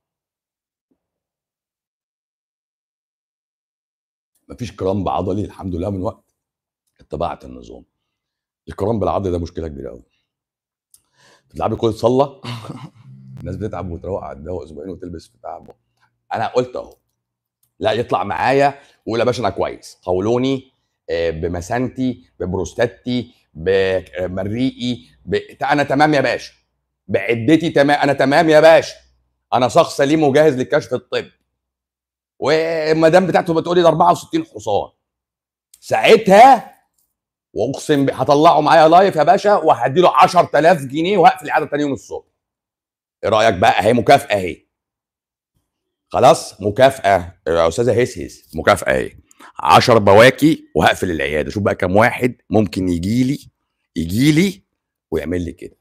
مفيش كرامب عضلي الحمد لله من وقت اتبعت النظام الكرامب العضلي ده مشكله كبيره قوي بتلعبي كل صله الناس بتتعب وتروق على الدواء اسبوعين وتلبس في تعب انا قلت اهو لا يطلع معايا ويقول يا باشا انا كويس قولوني آه، بمسانتي ببروستاتي بمريئي ب... انا تمام يا باشا بعدتي تمام انا تمام يا باشا انا شخص سليم وجاهز للكشف الطبي والمدام بتاعته بتقول لي ده 64 حصان ساعتها واقسم ب- هطلعه معايا لايف يا باشا وهدي له 10000 جنيه وهقفل العاده تاني يوم الصبح ايه رايك بقى اهي مكافاه اهي خلاص مكافاه يا استاذه هس هس مكافاه اهي 10 بواكي وهقفل العياده شوف بقى كام واحد ممكن يجي لي يجي لي ويعمل لي كده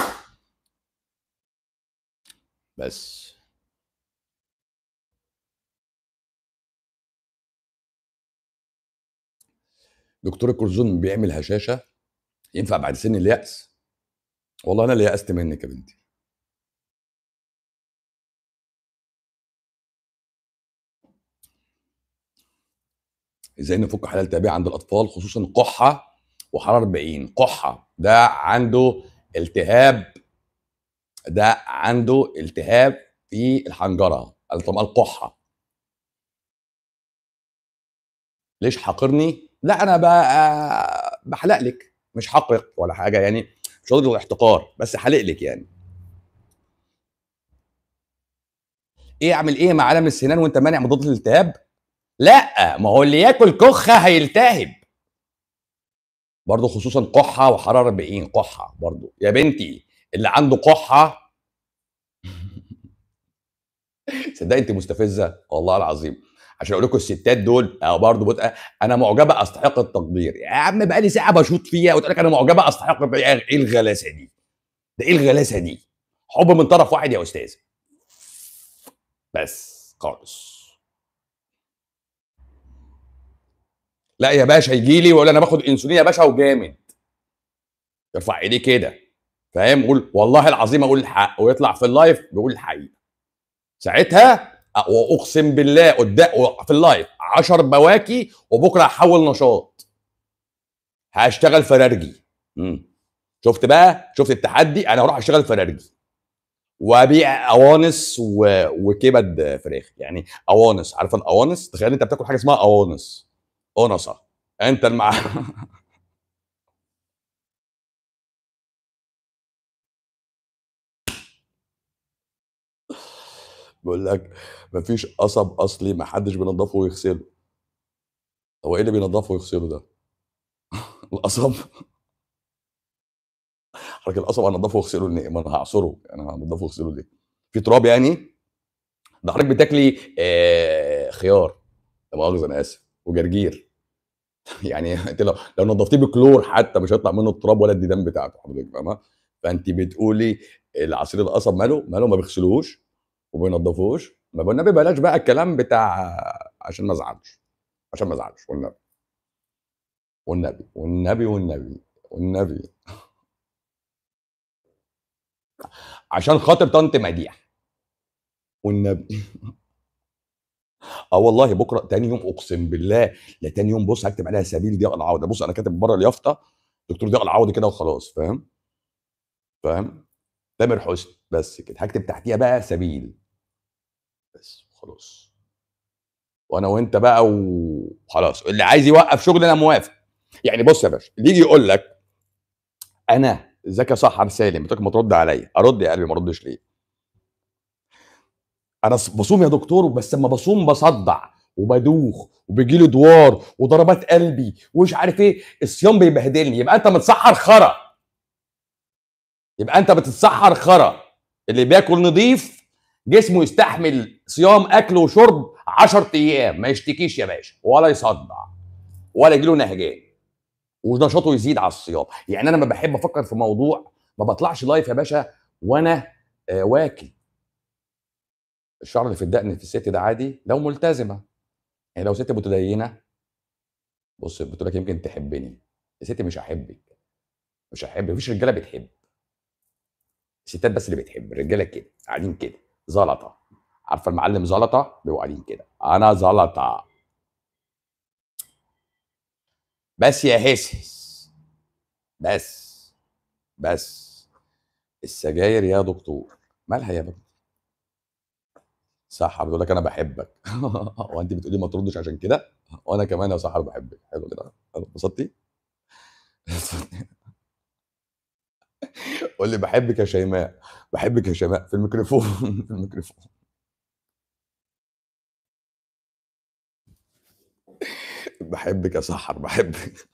بس دكتور الكورتيزون بيعمل هشاشه ينفع بعد سن اليأس والله انا اللي يأست منك يا بنتي ازاي نفك حلال تابعه عند الاطفال خصوصا قحه وحراره 40 قحه ده عنده التهاب ده عنده التهاب في الحنجره طبعا القحه ليش حاقرني لا انا بقى بحلق لك مش حقق ولا حاجه يعني مش قصدي الاحتقار بس حلق لك يعني ايه اعمل ايه مع الم السنان وانت مانع مضاد للالتهاب لا ما هو اللي ياكل كخه هيلتهب برضه خصوصا قحه وحراره 40 قحه برضه يا بنتي اللي عنده قحه صدق انت مستفزه والله العظيم عشان اقول لكم الستات دول اه برضه بتبقى انا معجبه استحق التقدير يا عم بقى لي ساعه بشوط فيها وتقول لك انا معجبه استحق التقدير. ايه الغلاسه دي؟ ده ايه الغلاسه دي؟ حب من طرف واحد يا استاذ بس خالص لا يا باشا يجي لي ويقول انا باخد انسولين يا باشا وجامد يرفع ايديه كده فاهم يقول والله العظيم اقول الحق ويطلع في اللايف بيقول الحقيقه ساعتها واقسم بالله قدام في اللايف 10 بواكي وبكره هحول نشاط هشتغل فرارجي مم. شفت بقى شفت التحدي انا هروح اشتغل فرارجي وابيع قوانص و... وكبد فراخ يعني قوانص عارف القوانص تخيل انت بتاكل حاجه اسمها قوانص قنصه انت المع بيقول لك مفيش قصب اصلي ما حدش بينضفه ويغسله هو ايه اللي بينضفه ويغسله ده القصب حضرتك القصب هنضفه واغسله ليه؟ ما انا هعصره يعني هنضفه واغسله ليه؟ في تراب يعني؟ ده حضرتك بتاكلي آه خيار لا مؤاخذه انا اسف وجرجير يعني انت لو لو نضفتيه بكلور حتى مش هيطلع منه التراب ولا الديدان بتاعته حضرتك فاهمه؟ فانت بتقولي العصير القصب ماله؟ ماله ما بيغسلوهوش وما بينضفوهوش ما والنبي بلاش بقى الكلام بتاع عشان ما ازعلش عشان ما ازعلش والنبي والنبي والنبي والنبي والنبي عشان خاطر طنط مديح والنبي اه والله بكره تاني يوم اقسم بالله لا تاني يوم بص هكتب عليها سبيل ضياء العوده بص انا كاتب بره اليافطه دكتور ضياء العوده كده وخلاص فاهم فاهم تامر حسني بس كده هكتب تحتيها بقى سبيل بس خلاص وانا وانت بقى وخلاص اللي عايز يوقف شغل انا موافق يعني بص يا باشا اللي يجي يقول لك انا ازيك يا سحر سالم قلت لك ما ترد عليا ارد يا قلبي ما ردش ليه انا ص- بصوم يا دكتور بس لما بصوم بصدع وبدوخ وبيجي لي دوار وضربات قلبي ومش عارف ايه الصيام بيبهدلني يبقى انت متسحر خرا يبقى انت بتتسحر خرا اللي بياكل نظيف جسمه يستحمل صيام اكل وشرب 10 ايام ما يشتكيش يا باشا ولا يصدع ولا يجيله نهجان ونشاطه يزيد على الصيام يعني انا لما بحب افكر في موضوع ما بطلعش لايف يا باشا وانا آه واكل الشعر اللي في الدقن في الست ده عادي لو ملتزمه يعني لو ست متدينه بص بتقول لك يمكن تحبني يا ستي مش هحبك مش هحب مفيش رجاله بتحب الستات بس اللي بتحب الرجاله كده قاعدين كده زلطه عارفه المعلم زلطه بيبقوا قاعدين كده انا زلطه بس يا هسهس بس بس السجاير يا دكتور مالها يا بابا سحر بتقول لك انا بحبك وانت بتقولي ما تردش عشان كده وانا كمان يا سحر بحبك حلو كده حلو. انبسطتي قول لي بحبك يا شيماء بحبك يا شيماء في الميكروفون في الميكروفون بحبك يا سحر بحبك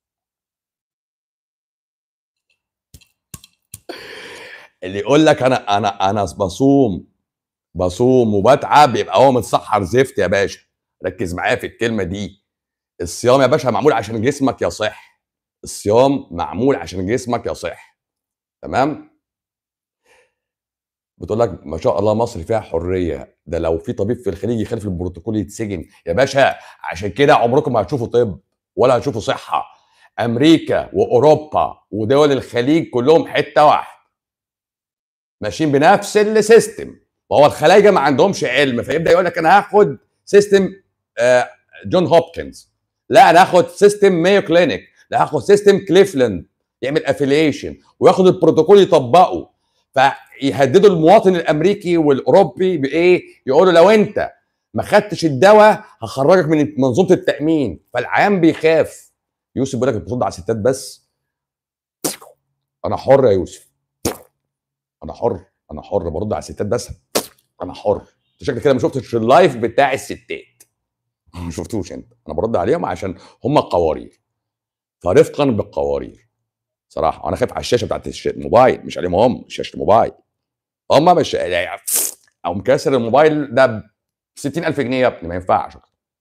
اللي يقول لك انا انا انا بصوم بصوم وبتعب يبقى هو متسحر زفت يا باشا ركز معايا في الكلمه دي الصيام يا باشا معمول عشان جسمك يصح الصيام معمول عشان جسمك يصح تمام بتقول لك ما شاء الله مصر فيها حريه ده لو في طبيب في الخليج يخالف البروتوكول يتسجن يا باشا عشان كده عمركم ما هتشوفوا طب ولا هتشوفوا صحه امريكا واوروبا ودول الخليج كلهم حته واحده ماشيين بنفس السيستم وهو الخلايجه ما عندهمش علم فيبدا يقول لك انا هاخد سيستم آه، جون هوبكنز لا انا هاخد سيستم مايو كلينيك لا هاخد سيستم كليفلاند يعمل افيليشن وياخد البروتوكول يطبقه فيهددوا المواطن الامريكي والاوروبي بايه؟ يقولوا لو انت ما خدتش الدواء هخرجك من منظومه التامين فالعيان بيخاف يوسف بيقول لك بترد على الستات بس انا حر يا يوسف انا حر انا حر برد على الستات بس انا حر انت شكلك كده ما شفتش اللايف بتاع الستات ما شفتوش انت انا برد عليهم عشان هم قوارير فرفقا بالقوارير صراحه وانا خايف على الشاشه بتاعت الش- الموبايل مش عليهم هم شاشه الموبايل هم مش او مكسر الموبايل ده ب 60000 جنيه يا ابني ما ينفعش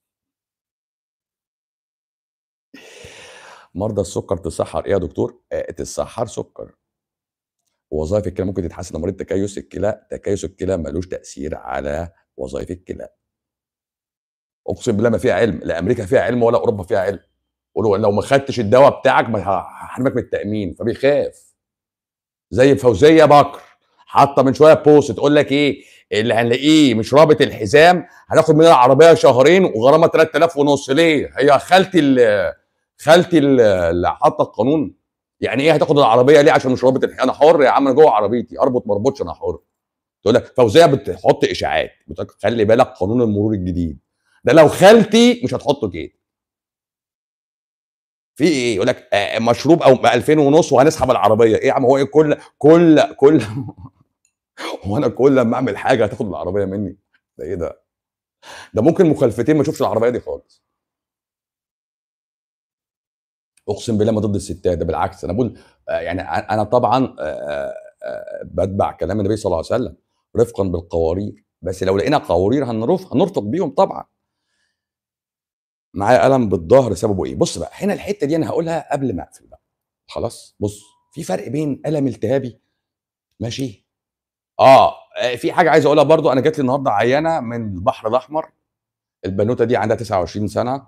مرضى السكر تسحر ايه يا دكتور؟ آه تسحر سكر وظائف الكلى ممكن تتحسن لمريض تكيس الكلى تكيس الكلى ملوش تاثير على وظائف الكلى اقسم بالله ما فيها علم لا امريكا فيها علم ولا اوروبا فيها علم قولوا لو ما خدتش الدواء بتاعك ما ه- هحرمك من التامين فبيخاف زي فوزيه بكر حاطه من شويه بوست تقول لك ايه اللي هنلاقيه مش رابط الحزام هناخد منها العربيه شهرين وغرامه 3000 ونص ليه هي خالتي ال- خالتي ال- اللي حاطه القانون يعني ايه هتاخد العربيه ليه عشان مش رابط الحزام انا حر يا عم انا جوه عربيتي اربط ما اربطش انا حر تقول لك فوزيه بتحط اشاعات بتقول لك خلي بالك قانون المرور الجديد ده لو خالتي مش هتحطه كده في ايه يقول لك آه، مشروب او ب 2000 ونص وهنسحب العربيه ايه يا عم هو ايه كل كل كل هو انا كل لما اعمل حاجه هتاخد العربيه مني ده ايه ده ده ممكن مخالفتين ما اشوفش العربيه دي خالص اقسم بالله ما ضد الستات ده بالعكس انا بقول آه، يعني انا طبعا آه، بتبع كلام النبي صلى الله عليه وسلم رفقا بالقوارير بس لو لقينا قوارير هنرف هنرفق بيهم طبعا معايا الم بالظهر سببه ايه بص بقى هنا الحته دي انا هقولها قبل ما اقفل بقى خلاص بص في فرق بين الم التهابي ماشي اه في حاجه عايز اقولها برضو انا جات لي النهارده عيانه من البحر الاحمر البنوته دي عندها 29 سنه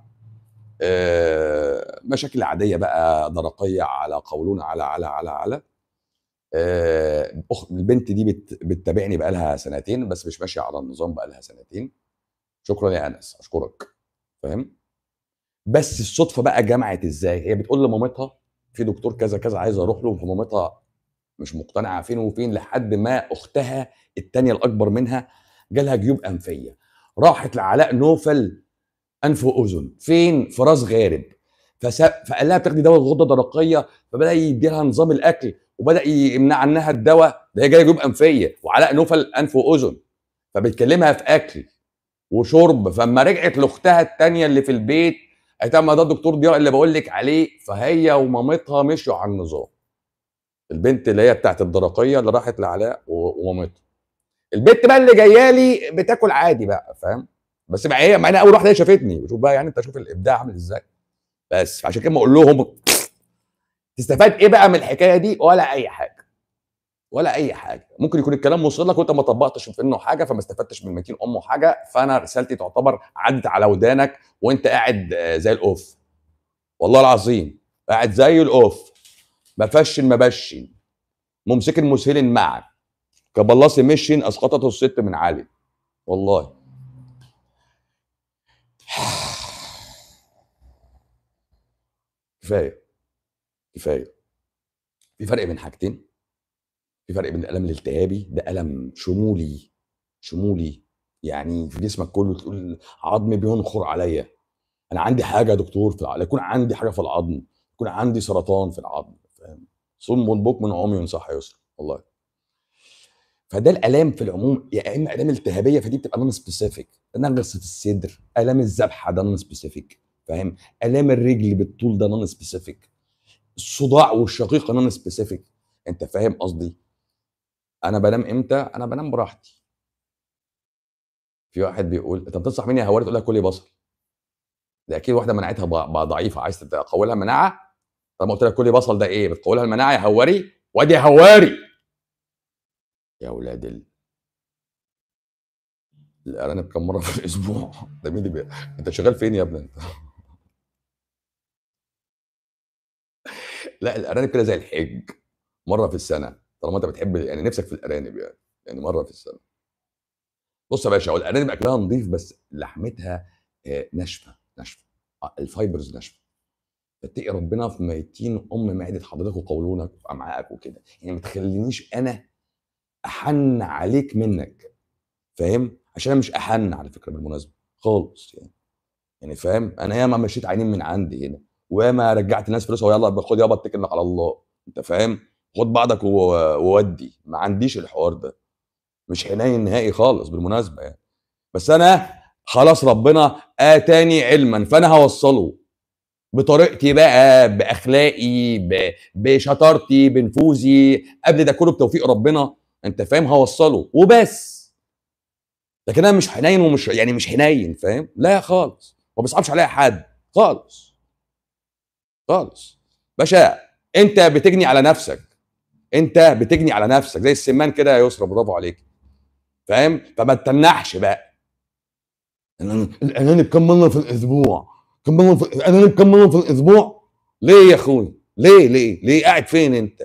آه مشاكل عاديه بقى درقيه على قولون على على على على آه البنت دي بت بتتابعني بقى لها سنتين بس مش ماشيه على النظام بقى لها سنتين شكرا يا انس اشكرك فاهم بس الصدفه بقى جمعت ازاي هي بتقول لمامتها في دكتور كذا كذا عايزه اروح له فمامتها مش مقتنعه فين وفين لحد ما اختها الثانيه الاكبر منها جالها جيوب انفيه راحت لعلاء نوفل انف واذن فين في راس غارب فقال لها بتاخدي دواء الغده الدرقيه فبدا يديها نظام الاكل وبدا يمنع عنها الدواء ده هي جايه جيوب انفيه وعلاء نوفل انف واذن فبتكلمها في اكل وشرب فلما رجعت لاختها الثانيه اللي في البيت قالت ما ده الدكتور ضياء اللي بقول لك عليه فهي ومامتها مشوا على النظام البنت اللي هي بتاعت الدرقيه اللي راحت لعلاء ومامتها البنت بقى اللي جايه لي بتاكل عادي بقى فاهم بس بقى هي معانا اول واحده هي شافتني بشوف بقى يعني انت شوف الابداع عامل ازاي بس عشان كده بقول لهم تستفاد ايه بقى من الحكايه دي ولا اي حاجه ولا اي حاجه ممكن يكون الكلام وصل لك وانت ما طبقتش في انه حاجه فما استفدتش من ميتين امه حاجه فانا رسالتي تعتبر عدت على ودانك وانت قاعد زي الاوف والله العظيم قاعد زي الاوف بفشن مبشن ممسك مسهل معك كبلاصي مشين اسقطته الست من علي والله كفايه كفايه في فرق بين حاجتين في فرق بين الالم الالتهابي ده الم شمولي شمولي يعني في جسمك كله تقول عظمي بينخر عليا انا عندي حاجه يا دكتور في العظم يكون عندي حاجه في العظم يكون عندي سرطان في العظم فاهم صم بكم عمي صح يسر والله فده الالام في العموم يا اما الام التهابيه فدي بتبقى نون سبيسيفيك نغصه الصدر الام الذبحه ده نون سبيسيفيك فاهم الام الرجل بالطول ده نون سبيسيفيك الصداع والشقيقه نون سبيسيفيك انت فاهم قصدي انا بنام امتى انا بنام براحتي في واحد بيقول انت بتنصح مين يا هواري تقول لك كلي بصل ده اكيد واحده مناعتها بقى ضعيفه عايز تقوي لها مناعه طب ما قلت لك كلي بصل ده ايه بتقوي لها المناعه يا هواري وادي يا هواري يا ولاد ال... الارانب كم مره في الاسبوع ده مين اللي بي... انت شغال فين يا ابني انت لا الارانب كده زي الحج مره في السنه طالما انت بتحب يعني نفسك في الارانب يعني يعني مره في السنه بص يا باشا هو الارانب اكلها نظيف بس لحمتها آه، ناشفه ناشفه آه، الفايبرز ناشفه فتقي ربنا في ميتين ام معده حضرتك وقولونك وامعائك وكده يعني ما تخلينيش انا احن عليك منك فاهم عشان انا مش احن على فكره بالمناسبه خالص يعني يعني فاهم انا ياما مشيت عينين من عندي هنا وياما رجعت الناس فلوسها ويلا خد يابا اتكل على الله انت فاهم خد بعضك وودي ما عنديش الحوار ده مش حنين نهائي خالص بالمناسبه يعني بس انا خلاص ربنا اتاني علما فانا هوصله بطريقتي بقى باخلاقي بشطارتي بنفوذي قبل ده كله بتوفيق ربنا انت فاهم هوصله وبس لكن انا مش حنين ومش يعني مش حنين فاهم لا خالص ما بيصعبش عليا حد خالص خالص باشا انت بتجني على نفسك انت بتجني على نفسك زي السمان كده يا يسرا برافو عليك فاهم فما تتنحش بقى الاناني بكم مره في الاسبوع كم مره في الاناني بكم مره في الاسبوع ليه يا اخوي ليه ليه ليه قاعد فين انت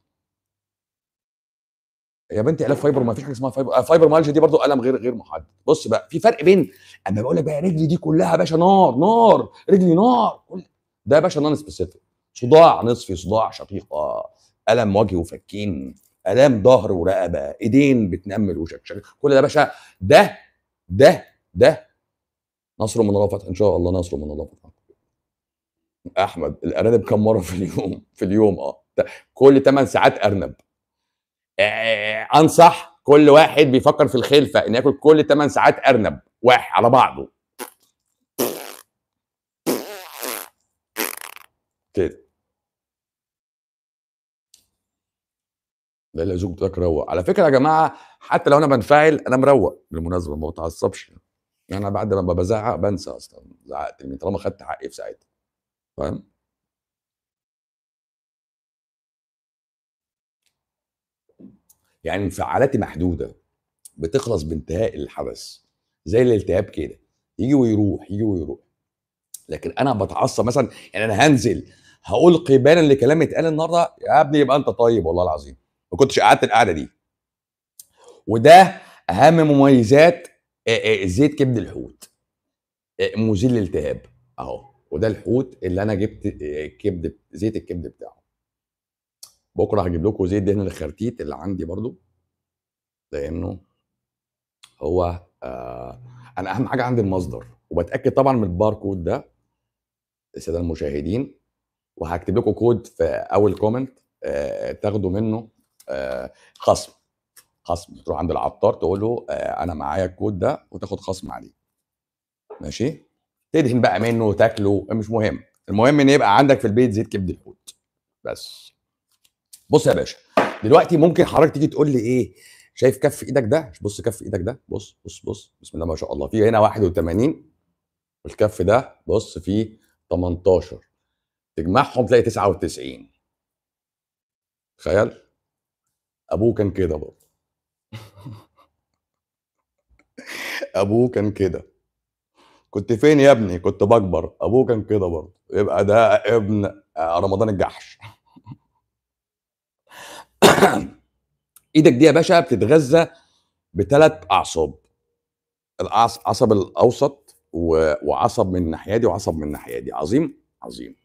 يا بنتي علاج فايبر ما فيش حاجه اسمها فايبر فايبر مالجي دي برضو الم غير غير محدد بص بقى في فرق بين اما بقول لك بقى رجلي دي كلها يا باشا نار نار رجلي نار ده يا باشا نون سبيسيفيك صداع نصفي صداع شقيقه الم وجه وفكين الام ظهر ورقبه ايدين بتنمل وشكشك كل ده يا باشا ده ده ده نصر من الله فتح ان شاء الله نصر من الله فتح احمد الارانب كم مره في اليوم في اليوم اه كل 8 ساعات ارنب آه، انصح كل واحد بيفكر في الخلفه ان ياكل كل 8 ساعات ارنب واحد على بعضه كده ده اللي زوج بتاعك روق على فكره يا جماعه حتى لو انا بنفعل انا مروق بالمناسبه ما بتعصبش يعني انا بعد ما بزعق بنسى اصلا زعقت لمين طالما خدت حقي في ساعتها فاهم يعني انفعالاتي محدوده بتخلص بانتهاء الحدث زي الالتهاب كده يجي ويروح يجي ويروح لكن انا بتعصب مثلا يعني انا هنزل هقول قبالا لكلام اتقال النهارده يا ابني يبقى انت طيب والله العظيم ما كنتش قعدت القعده دي وده اهم مميزات زيت كبد الحوت مزيل للالتهاب اهو وده الحوت اللي انا جبت كبد زيت الكبد بتاعه بكره هجيب لكم زيت دهن الخرتيت اللي عندي برضو لانه هو آه انا اهم حاجه عندي المصدر وبتاكد طبعا من الباركود ده الساده المشاهدين وهكتب لكم كود في اول كومنت آه تاخدوا منه آه خصم خصم تروح عند العطار تقول له آه انا معايا الكود ده وتاخد خصم عليه ماشي تدهن بقى منه وتاكله مش مهم المهم ان يبقى عندك في البيت زيت كبد الحوت بس بص يا باشا دلوقتي ممكن حضرتك تيجي تقول لي ايه شايف كف ايدك ده بص كف ايدك ده بص بص بص بسم الله ما شاء الله في هنا 81 والكف ده بص فيه 18 تجمعهم تلاقي 99 تخيل ابوه كان كده برضه ابوه كان كده كنت فين يا ابني كنت بكبر ابوه كان كده برضه يبقى ده ابن رمضان الجحش ايدك دي يا باشا بتتغذى بثلاث اعصاب العصب الاوسط وعصب من الناحيه دي وعصب من الناحيه دي عظيم عظيم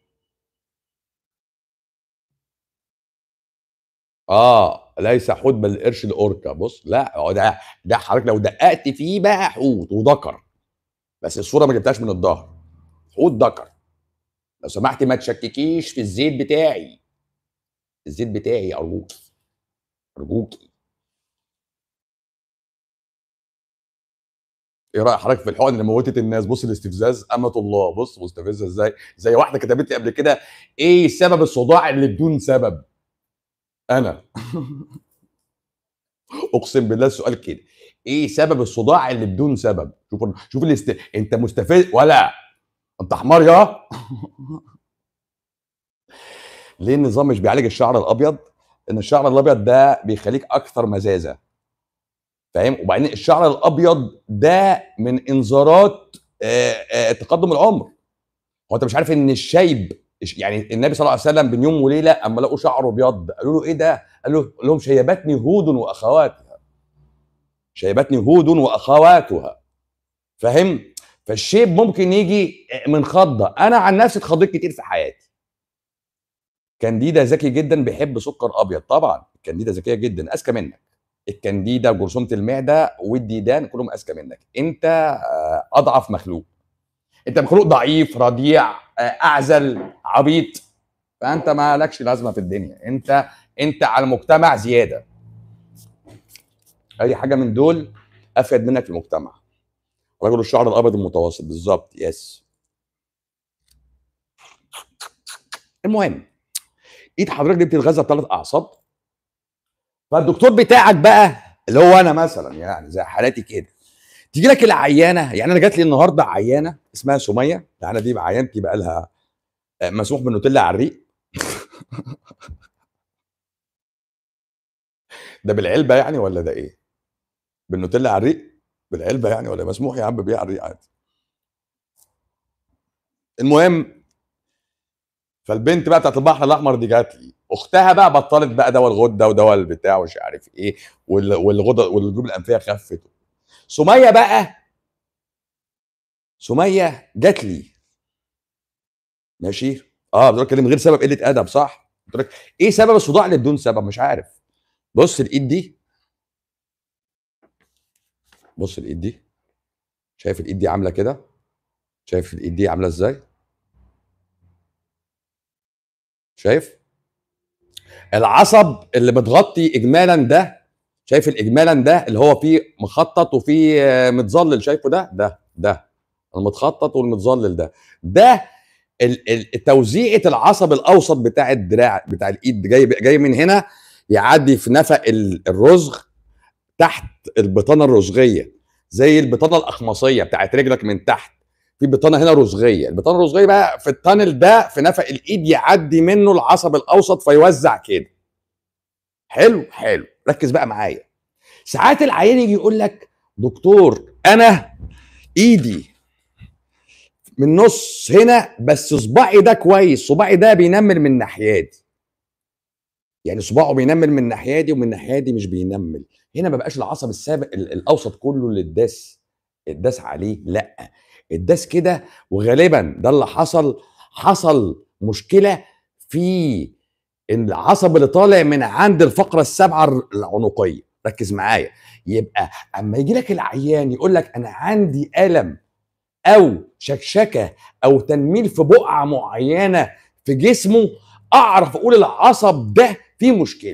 اه ليس حوت بل القرش الاوركا بص لا هو ده ده حضرتك لو دققت فيه بقى حوت وذكر بس الصوره ما جبتهاش من الظهر حوت ذكر لو سمحتي ما تشككيش في الزيت بتاعي الزيت بتاعي ارجوكي ارجوكي ايه راي حضرتك في الحقن اللي موتت الناس بص الاستفزاز امه الله بص مستفزه ازاي زي واحده كتبت لي قبل كده ايه سبب الصداع اللي بدون سبب انا اقسم بالله السؤال كده ايه سبب الصداع اللي بدون سبب شوف شوف الاست... انت مستفز ولا انت حمار يا ليه النظام مش بيعالج الشعر الابيض ان الشعر الابيض ده بيخليك اكثر مزازه فاهم وبعدين الشعر الابيض ده من انذارات آآ آآ تقدم العمر هو انت مش عارف ان الشيب يعني النبي صلى الله عليه وسلم بين يوم وليله اما لقوا شعره ابيض قالوا له ايه ده؟ قال له لهم شيبتني هود واخواتها شيبتني هود واخواتها فاهم؟ فالشيب ممكن يجي من خضه انا عن نفسي اتخضيت كتير في حياتي كانديدا ذكي جدا بيحب سكر ابيض طبعا الكانديدا ذكيه جدا اذكى منك الكانديدا وجرثومه المعده والديدان كلهم اذكى منك انت اضعف مخلوق انت مخلوق ضعيف رضيع اعزل عبيط فانت ما لكش لازمه في الدنيا انت انت على المجتمع زياده اي حاجه من دول افيد منك في المجتمع رجل الشعر الابيض المتوسط بالظبط يس المهم ايد حضرتك دي بتتغذى بثلاث اعصاب فالدكتور بتاعك بقى اللي هو انا مثلا يعني زي حالاتي كده تيجي لك العيانه يعني انا جات لي النهارده عيانه اسمها سميه العيانه دي عيانتي بقى لها مسموح بالنوتيلا على الريق ده بالعلبه يعني ولا ده ايه؟ بالنوتيلا على الريق؟ بالعلبه يعني ولا مسموح يا عم بيها على الريق عادي المهم فالبنت بقى بتاعت البحر الاحمر دي جات لي اختها بقى بطلت بقى دواء الغده ودواء البتاع ومش عارف ايه والغده والجيوب الانفيه خفت سميه بقى سميه جات لي ماشي اه بتقول من غير سبب قله ادب صح قلت لك ايه سبب الصداع اللي بدون سبب مش عارف بص الايد دي بص الايد دي شايف الايد دي عامله كده شايف الايد دي عامله ازاي شايف العصب اللي بتغطي اجمالا ده شايف الاجمالا ده اللي هو فيه مخطط وفيه آه، متظلل شايفه ده ده ده المتخطط والمتظلل ده ده ال- ال- توزيعه العصب الاوسط بتاع الدراع بتاع الايد جاي جاي من هنا يعدي في نفق ال- الرزغ تحت البطانه الرزغيه زي البطانه الاخمصيه بتاعت رجلك من تحت في بطانه هنا رزغيه البطانه الرزغيه بقى في التانل ده في نفق الايد يعدي منه العصب الاوسط فيوزع كده حلو حلو ركز بقى معايا ساعات العيان يجي يقول لك دكتور انا ايدي من نص هنا بس صباعي ده كويس صباعي ده بينمل من ناحيتي يعني صباعه بينمل من ناحيه دي ومن ناحيه دي مش بينمل هنا ما بقاش العصب السابق ال- الاوسط كله اللي اتداس اتداس عليه لا اتداس كده وغالبا ده اللي حصل حصل مشكله في العصب اللي طالع من عند الفقره السابعه العنقيه ركز معايا يبقى اما يجي لك العيان يقول لك انا عندي الم او شكشكه او تنميل في بقعه معينه في جسمه اعرف اقول العصب ده فيه مشكله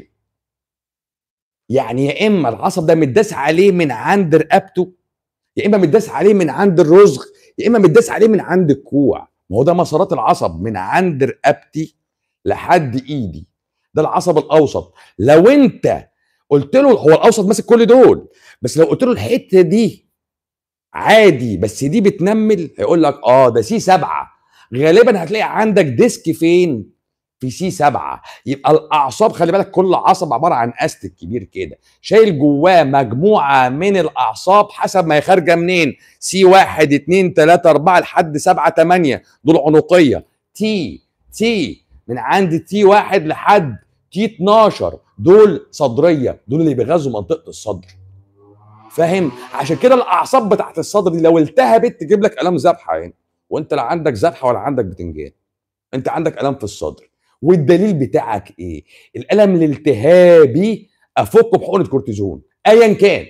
يعني يا اما العصب ده متداس عليه من عند رقبته يا اما متداس عليه من عند الرزغ يا اما متداس عليه من عند الكوع ما هو ده مسارات العصب من عند رقبتي لحد ايدي ده العصب الاوسط لو انت قلت له هو الاوسط ماسك كل دول بس لو قلت له الحته دي عادي بس دي بتنمل هيقول لك اه ده سي سبعة غالبا هتلاقي عندك ديسك فين في سي سبعة يبقى الاعصاب خلي بالك كل عصب عباره عن استك كبير كده شايل جواه مجموعه من الاعصاب حسب ما هي خارجه منين سي واحد اتنين تلاته اربعه لحد سبعه تمانيه دول عنقيه تي تي من عند تي واحد لحد تي 12 دول صدريه دول اللي بيغذوا منطقه الصدر فاهم عشان كده الاعصاب بتاعت الصدر دي لو التهبت تجيب لك الام ذبحه يعني وانت لا عندك ذبحه ولا عندك بتنجان انت عندك الام في الصدر والدليل بتاعك ايه الالم الالتهابي افكه بحقنه كورتيزون ايا كان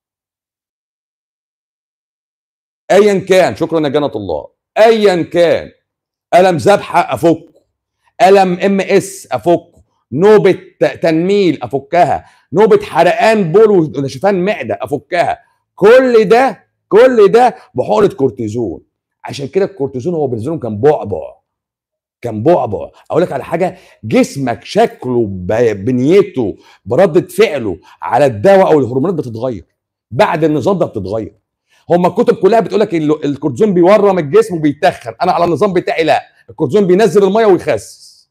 ايا كان شكرا يا جنة الله ايا كان الم ذبحه افكه الم ام اس افكه نوبه ت- تنميل افكها نوبه حرقان بول ونشفان معده افكها كل ده كل ده بحقنه كورتيزون عشان كده الكورتيزون هو بالنسبه لهم كان بعبع كان بعبع اقول لك على حاجه جسمك شكله ب- بنيته برده فعله على الدواء او الهرمونات بتتغير بعد النظام ده بتتغير هما الكتب كلها بتقول لك ال- الكورتيزون بيورم الجسم وبيتخن انا على النظام بتاعي لا الكورتيزون بينزل الميه ويخسس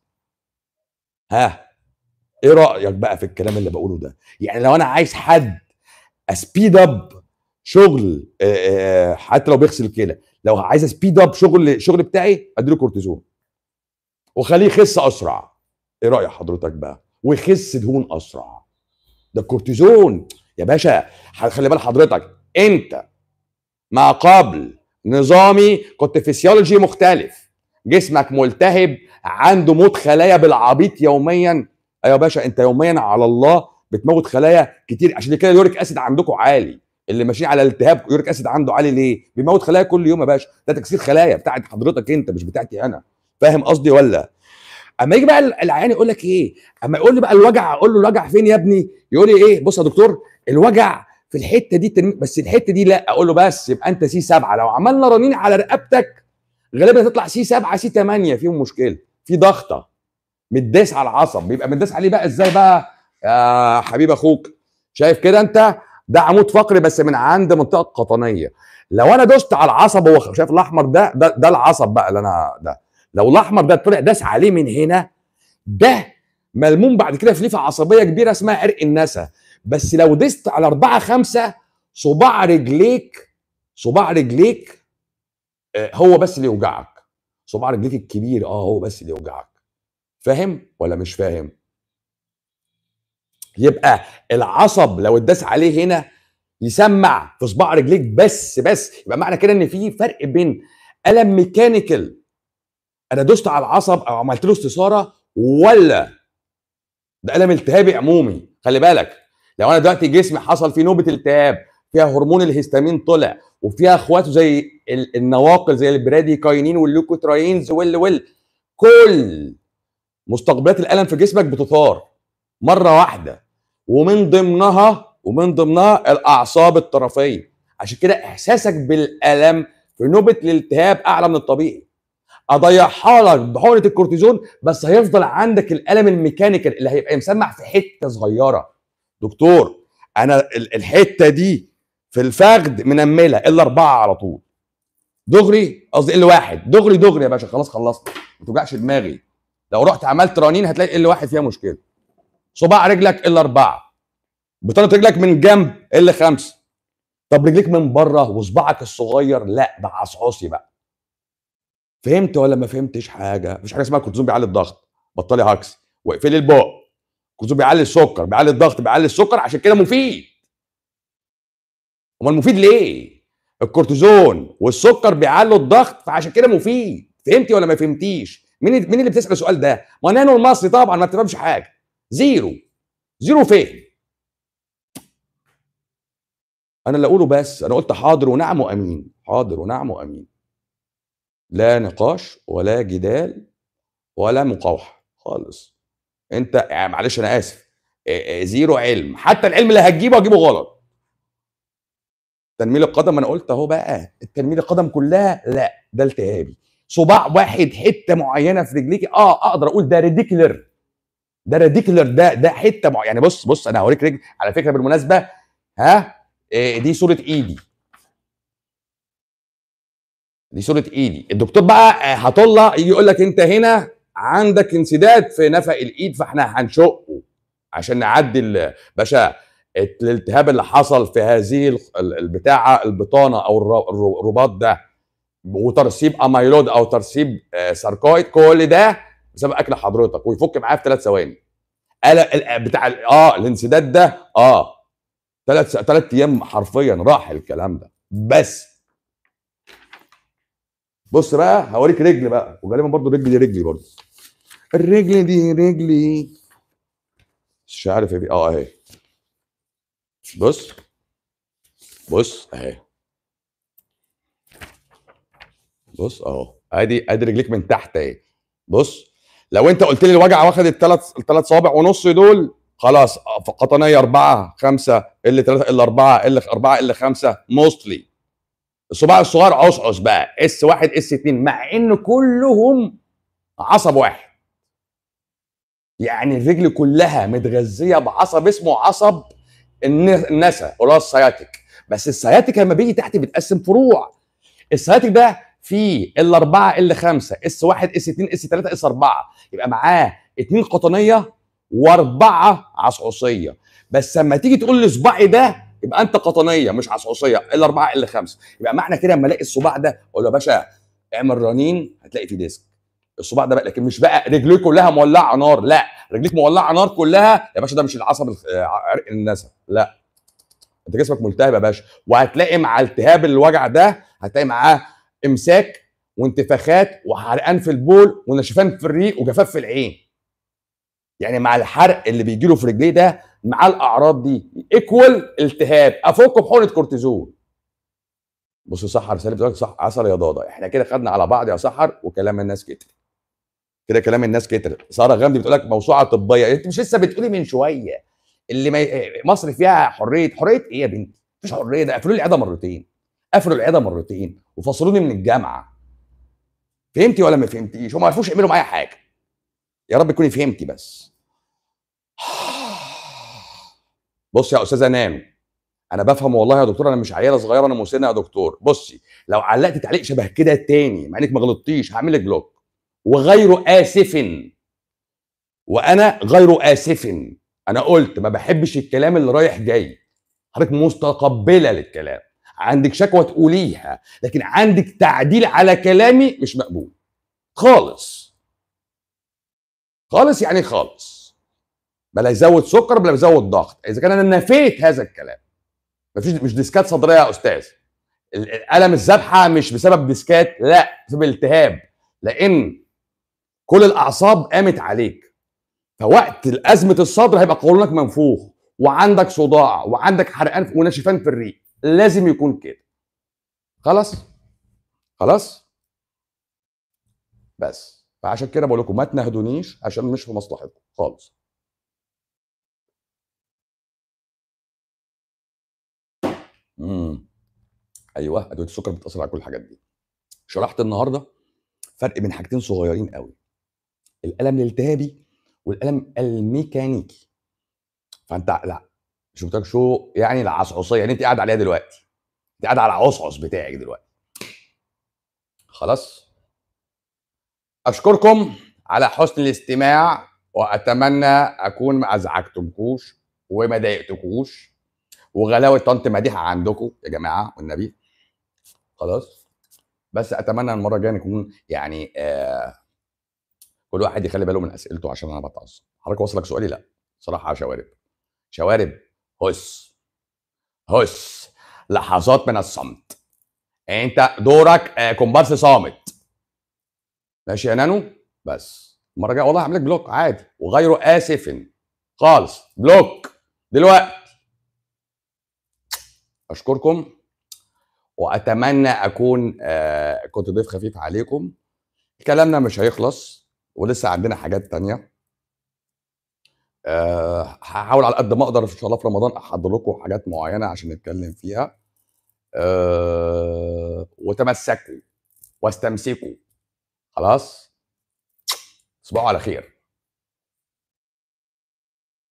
ها ايه رايك بقى في الكلام اللي بقوله ده يعني لو انا عايز حد اسبيد اب شغل آه، آه، حتى لو بيغسل كده لو عايز اسبيد اب شغل الشغل بتاعي اديله كورتيزون وخليه يخس اسرع ايه راي حضرتك بقى ويخس دهون اسرع ده الكورتيزون يا باشا ح- خلي بال حضرتك انت ما قبل نظامي كنت فيسيولوجي مختلف جسمك ملتهب عنده موت خلايا بالعبيط يوميا ايوه يا باشا انت يوميا على الله بتموت خلايا كتير عشان كده اليوريك اسيد عندكم عالي اللي ماشيين على الالتهاب يوريك اسيد عنده عالي ليه بيموت خلايا كل يوم يا باشا ده تكسير خلايا بتاعت حضرتك انت مش بتاعتي انا فاهم قصدي ولا اما يجي بقى العيان يقول لك ايه اما يقول لي بقى الوجع اقول له الوجع فين يا ابني يقول لي ايه بص يا دكتور الوجع في الحته دي تنمي بس الحته دي لا اقول له بس يبقى انت سي 7 لو عملنا رنين على رقبتك غالبا هتطلع سي 7 سي 8 فيهم مشكله في ضغطه متداس على العصب بيبقى متداس عليه بقى ازاي بقى يا حبيب اخوك شايف كده انت ده عمود فقري بس من عند منطقه قطنيه لو انا دوست على العصب هو شايف الاحمر ده ده, ده العصب بقى اللي انا ده لو الاحمر ده طلع داس عليه من هنا ده ملموم بعد كده في ليفه عصبيه كبيره اسمها عرق النسا بس لو دست على أربعة خمسة صباع رجليك صباع رجليك آه، هو بس اللي يوجعك صباع رجليك الكبير اه هو بس اللي يوجعك فاهم ولا مش فاهم يبقى العصب لو اتداس عليه هنا يسمع في صباع رجليك بس بس يبقى معنى كده ان في فرق بين الم ميكانيكال انا دوست على العصب او عملت له استثاره ولا ده الم التهابي عمومي خلي بالك لو انا دلوقتي جسمي حصل فيه نوبه التهاب فيها هرمون الهستامين طلع وفيها اخواته زي النواقل زي البراديكاينين والليوكوتراينز وال وال كل مستقبلات الالم في جسمك بتثار مره واحده ومن ضمنها ومن ضمنها الاعصاب الطرفيه عشان كده احساسك بالالم في نوبه الالتهاب اعلى من الطبيعي اضيعها لك بحقنه الكورتيزون بس هيفضل عندك الالم الميكانيكال اللي هيبقى مسمع في حته صغيره دكتور انا الحته دي في الفخذ منمله الا اربعه على طول دغري قصدي ال واحد دغري دغري يا باشا خلاص خلصت ما توجعش دماغي لو رحت عملت رنين هتلاقي ال واحد فيها مشكله صباع رجلك الا اربعه بطانه رجلك من جنب الا خمسه طب رجليك من بره وصباعك الصغير لا ده عصعصي بقى فهمت ولا ما فهمتش حاجه مفيش حاجه اسمها كورتيزون بيعلي الضغط بطلي هكس واقفلي البق الكورتيزون بيعلي السكر بيعلي الضغط بيعلي السكر عشان كده مفيد امال مفيد ليه الكورتيزون والسكر بيعلوا الضغط فعشان كده مفيد فهمتي ولا ما فهمتيش مين مين اللي بتسال السؤال ده ما نانو المصري طبعا ما بتفهمش حاجه زيرو زيرو فهم انا اللي اقوله بس انا قلت حاضر ونعم وامين حاضر ونعم وامين لا نقاش ولا جدال ولا مقاوحه خالص انت يعني معلش انا اسف زيرو علم حتى العلم اللي هتجيبه هجيبه غلط تنميل القدم انا قلت اهو بقى التنميل القدم كلها لا ده التهابي صباع واحد حته معينه في رجليكي اه اقدر اقول ده ريديكولر ده ريديكولر ده ده حته معينه يعني بص بص انا هوريك رجل على فكره بالمناسبه ها إيه دي صوره ايدي دي صوره ايدي الدكتور بقى هطلع يجي يقول لك انت هنا عندك انسداد في نفق الايد فاحنا هنشقه عشان نعدي باشا الالتهاب اللي حصل في هذه البتاعه البطانه او الرباط ده وترسيب اميلود او ترسيب ساركويد كل ده بسبب اكل حضرتك ويفك معاه في ثلاث ثواني قال بتاع اه الانسداد ده اه ثلاث ثلاث ايام حرفيا راح الكلام ده بس بص بقى هوريك رجل بقى وغالبا برضو رجلي دي رجلي برضو الرجل دي رجلي مش عارف ايه اه اهي بص بص اهي بص اهو ادي ادي رجليك من تحت اهي بص لو انت قلت لي الوجع واخد الثلاث الثلاث صوابع ونص دول خلاص قطنيه اربعه خمسه ال ثلاثه ال اربعه ال اربعه ال خمسه موستلي الصباع الصغير عصعص بقى اس واحد اس اتنين مع ان كلهم عصب واحد يعني الرجل كلها متغذيه بعصب اسمه عصب النسا وراس سياتيك بس السياتيك لما بيجي تحت بيتقسم فروع السياتيك ده فيه ال 4 ال 5 اس 1 اس 2 اس 3 اس 4 يبقى معاه اثنين قطنيه واربعه عصعصيه بس لما تيجي تقول لي صباعي ده يبقى انت قطنيه مش عصعصيه ال 4 ال 5 يبقى معنى كده لما الاقي الصباع ده اقول له يا باشا اعمل رنين هتلاقي فيه ديسك الصباع ده بقى لكن مش بقى رجليك كلها مولعه نار لا رجليك مولعه نار كلها يا باشا ده مش العصب عرق النسا لا انت جسمك ملتهب يا باشا وهتلاقي مع التهاب الوجع ده هتلاقي معاه امساك وانتفاخات وحرقان في البول ونشفان في الريق وجفاف في العين يعني مع الحرق اللي بيجي له في رجليه ده مع الاعراض دي ايكوال التهاب افكه بحقنه كورتيزون بص سحر سالم بيقول صح عسل يا ضاضه احنا كده خدنا على بعض يا سحر وكلام الناس كتر كده كلام الناس كتر ساره غامدي بتقول لك موسوعه طبيه انت مش لسه بتقولي من شويه اللي ما مصر فيها حريه حريه ايه يا بنتي مفيش حريه ده قفلوا لي العياده مرتين قفلوا العياده مرتين وفصلوني من الجامعه فهمتي ولا ما فهمتيش هم ما عرفوش يعملوا معايا حاجه يا رب تكوني فهمتي بس بص يا استاذه نان انا بفهم والله يا دكتور انا مش عياله صغيره انا مسنه يا دكتور بصي لو علقت تعليق شبه كده تاني مع انك ما غلطتيش هعمل لك بلوك وغير اسف وانا غير اسف انا قلت ما بحبش الكلام اللي رايح جاي حضرتك مستقبله للكلام عندك شكوى تقوليها لكن عندك تعديل على كلامي مش مقبول خالص خالص يعني خالص بلا يزود سكر بلا يزود ضغط اذا كان انا نفيت هذا الكلام مفيش مش ديسكات صدريه يا استاذ الالم الذبحه مش بسبب ديسكات لا بسبب التهاب لان كل الاعصاب قامت عليك فوقت ازمه الصدر هيبقى قولونك منفوخ وعندك صداع وعندك حرقان ونشفان في الريق لازم يكون كده خلاص خلاص بس فعشان كده بقول لكم ما تنهدونيش عشان مش في مصلحتكم خالص امم ايوه ادويه السكر بتاثر على كل الحاجات دي شرحت النهارده فرق بين حاجتين صغيرين قوي الالم الالتهابي والالم الميكانيكي فانت لا مش قلت لك شو يعني العصعصيه يعني انت قاعد عليها دلوقتي انت قاعد على العصعص بتاعك دلوقتي خلاص اشكركم على حسن الاستماع واتمنى اكون ما ازعجتكوش وما ضايقتكوش وغلاوه طنط مديحه عندكم يا جماعه والنبي خلاص بس اتمنى المره الجايه نكون يعني آه كل واحد يخلي باله من اسئلته عشان انا بتعصب حضرتك واصلك سؤالي لا صراحه شوارب شوارب هس هس لحظات من الصمت انت دورك آه كومبارس صامت ماشي يا نانو بس المره الجايه والله هعمل لك بلوك عادي وغيره اسف خالص بلوك دلوقتي اشكركم واتمنى اكون آه كنت ضيف خفيف عليكم كلامنا مش هيخلص ولسه عندنا حاجات تانية أه هحاول على قد ما اقدر ان شاء الله في رمضان احضر لكم حاجات معينه عشان نتكلم فيها أه وتمسكوا واستمسكوا خلاص تصبحوا على خير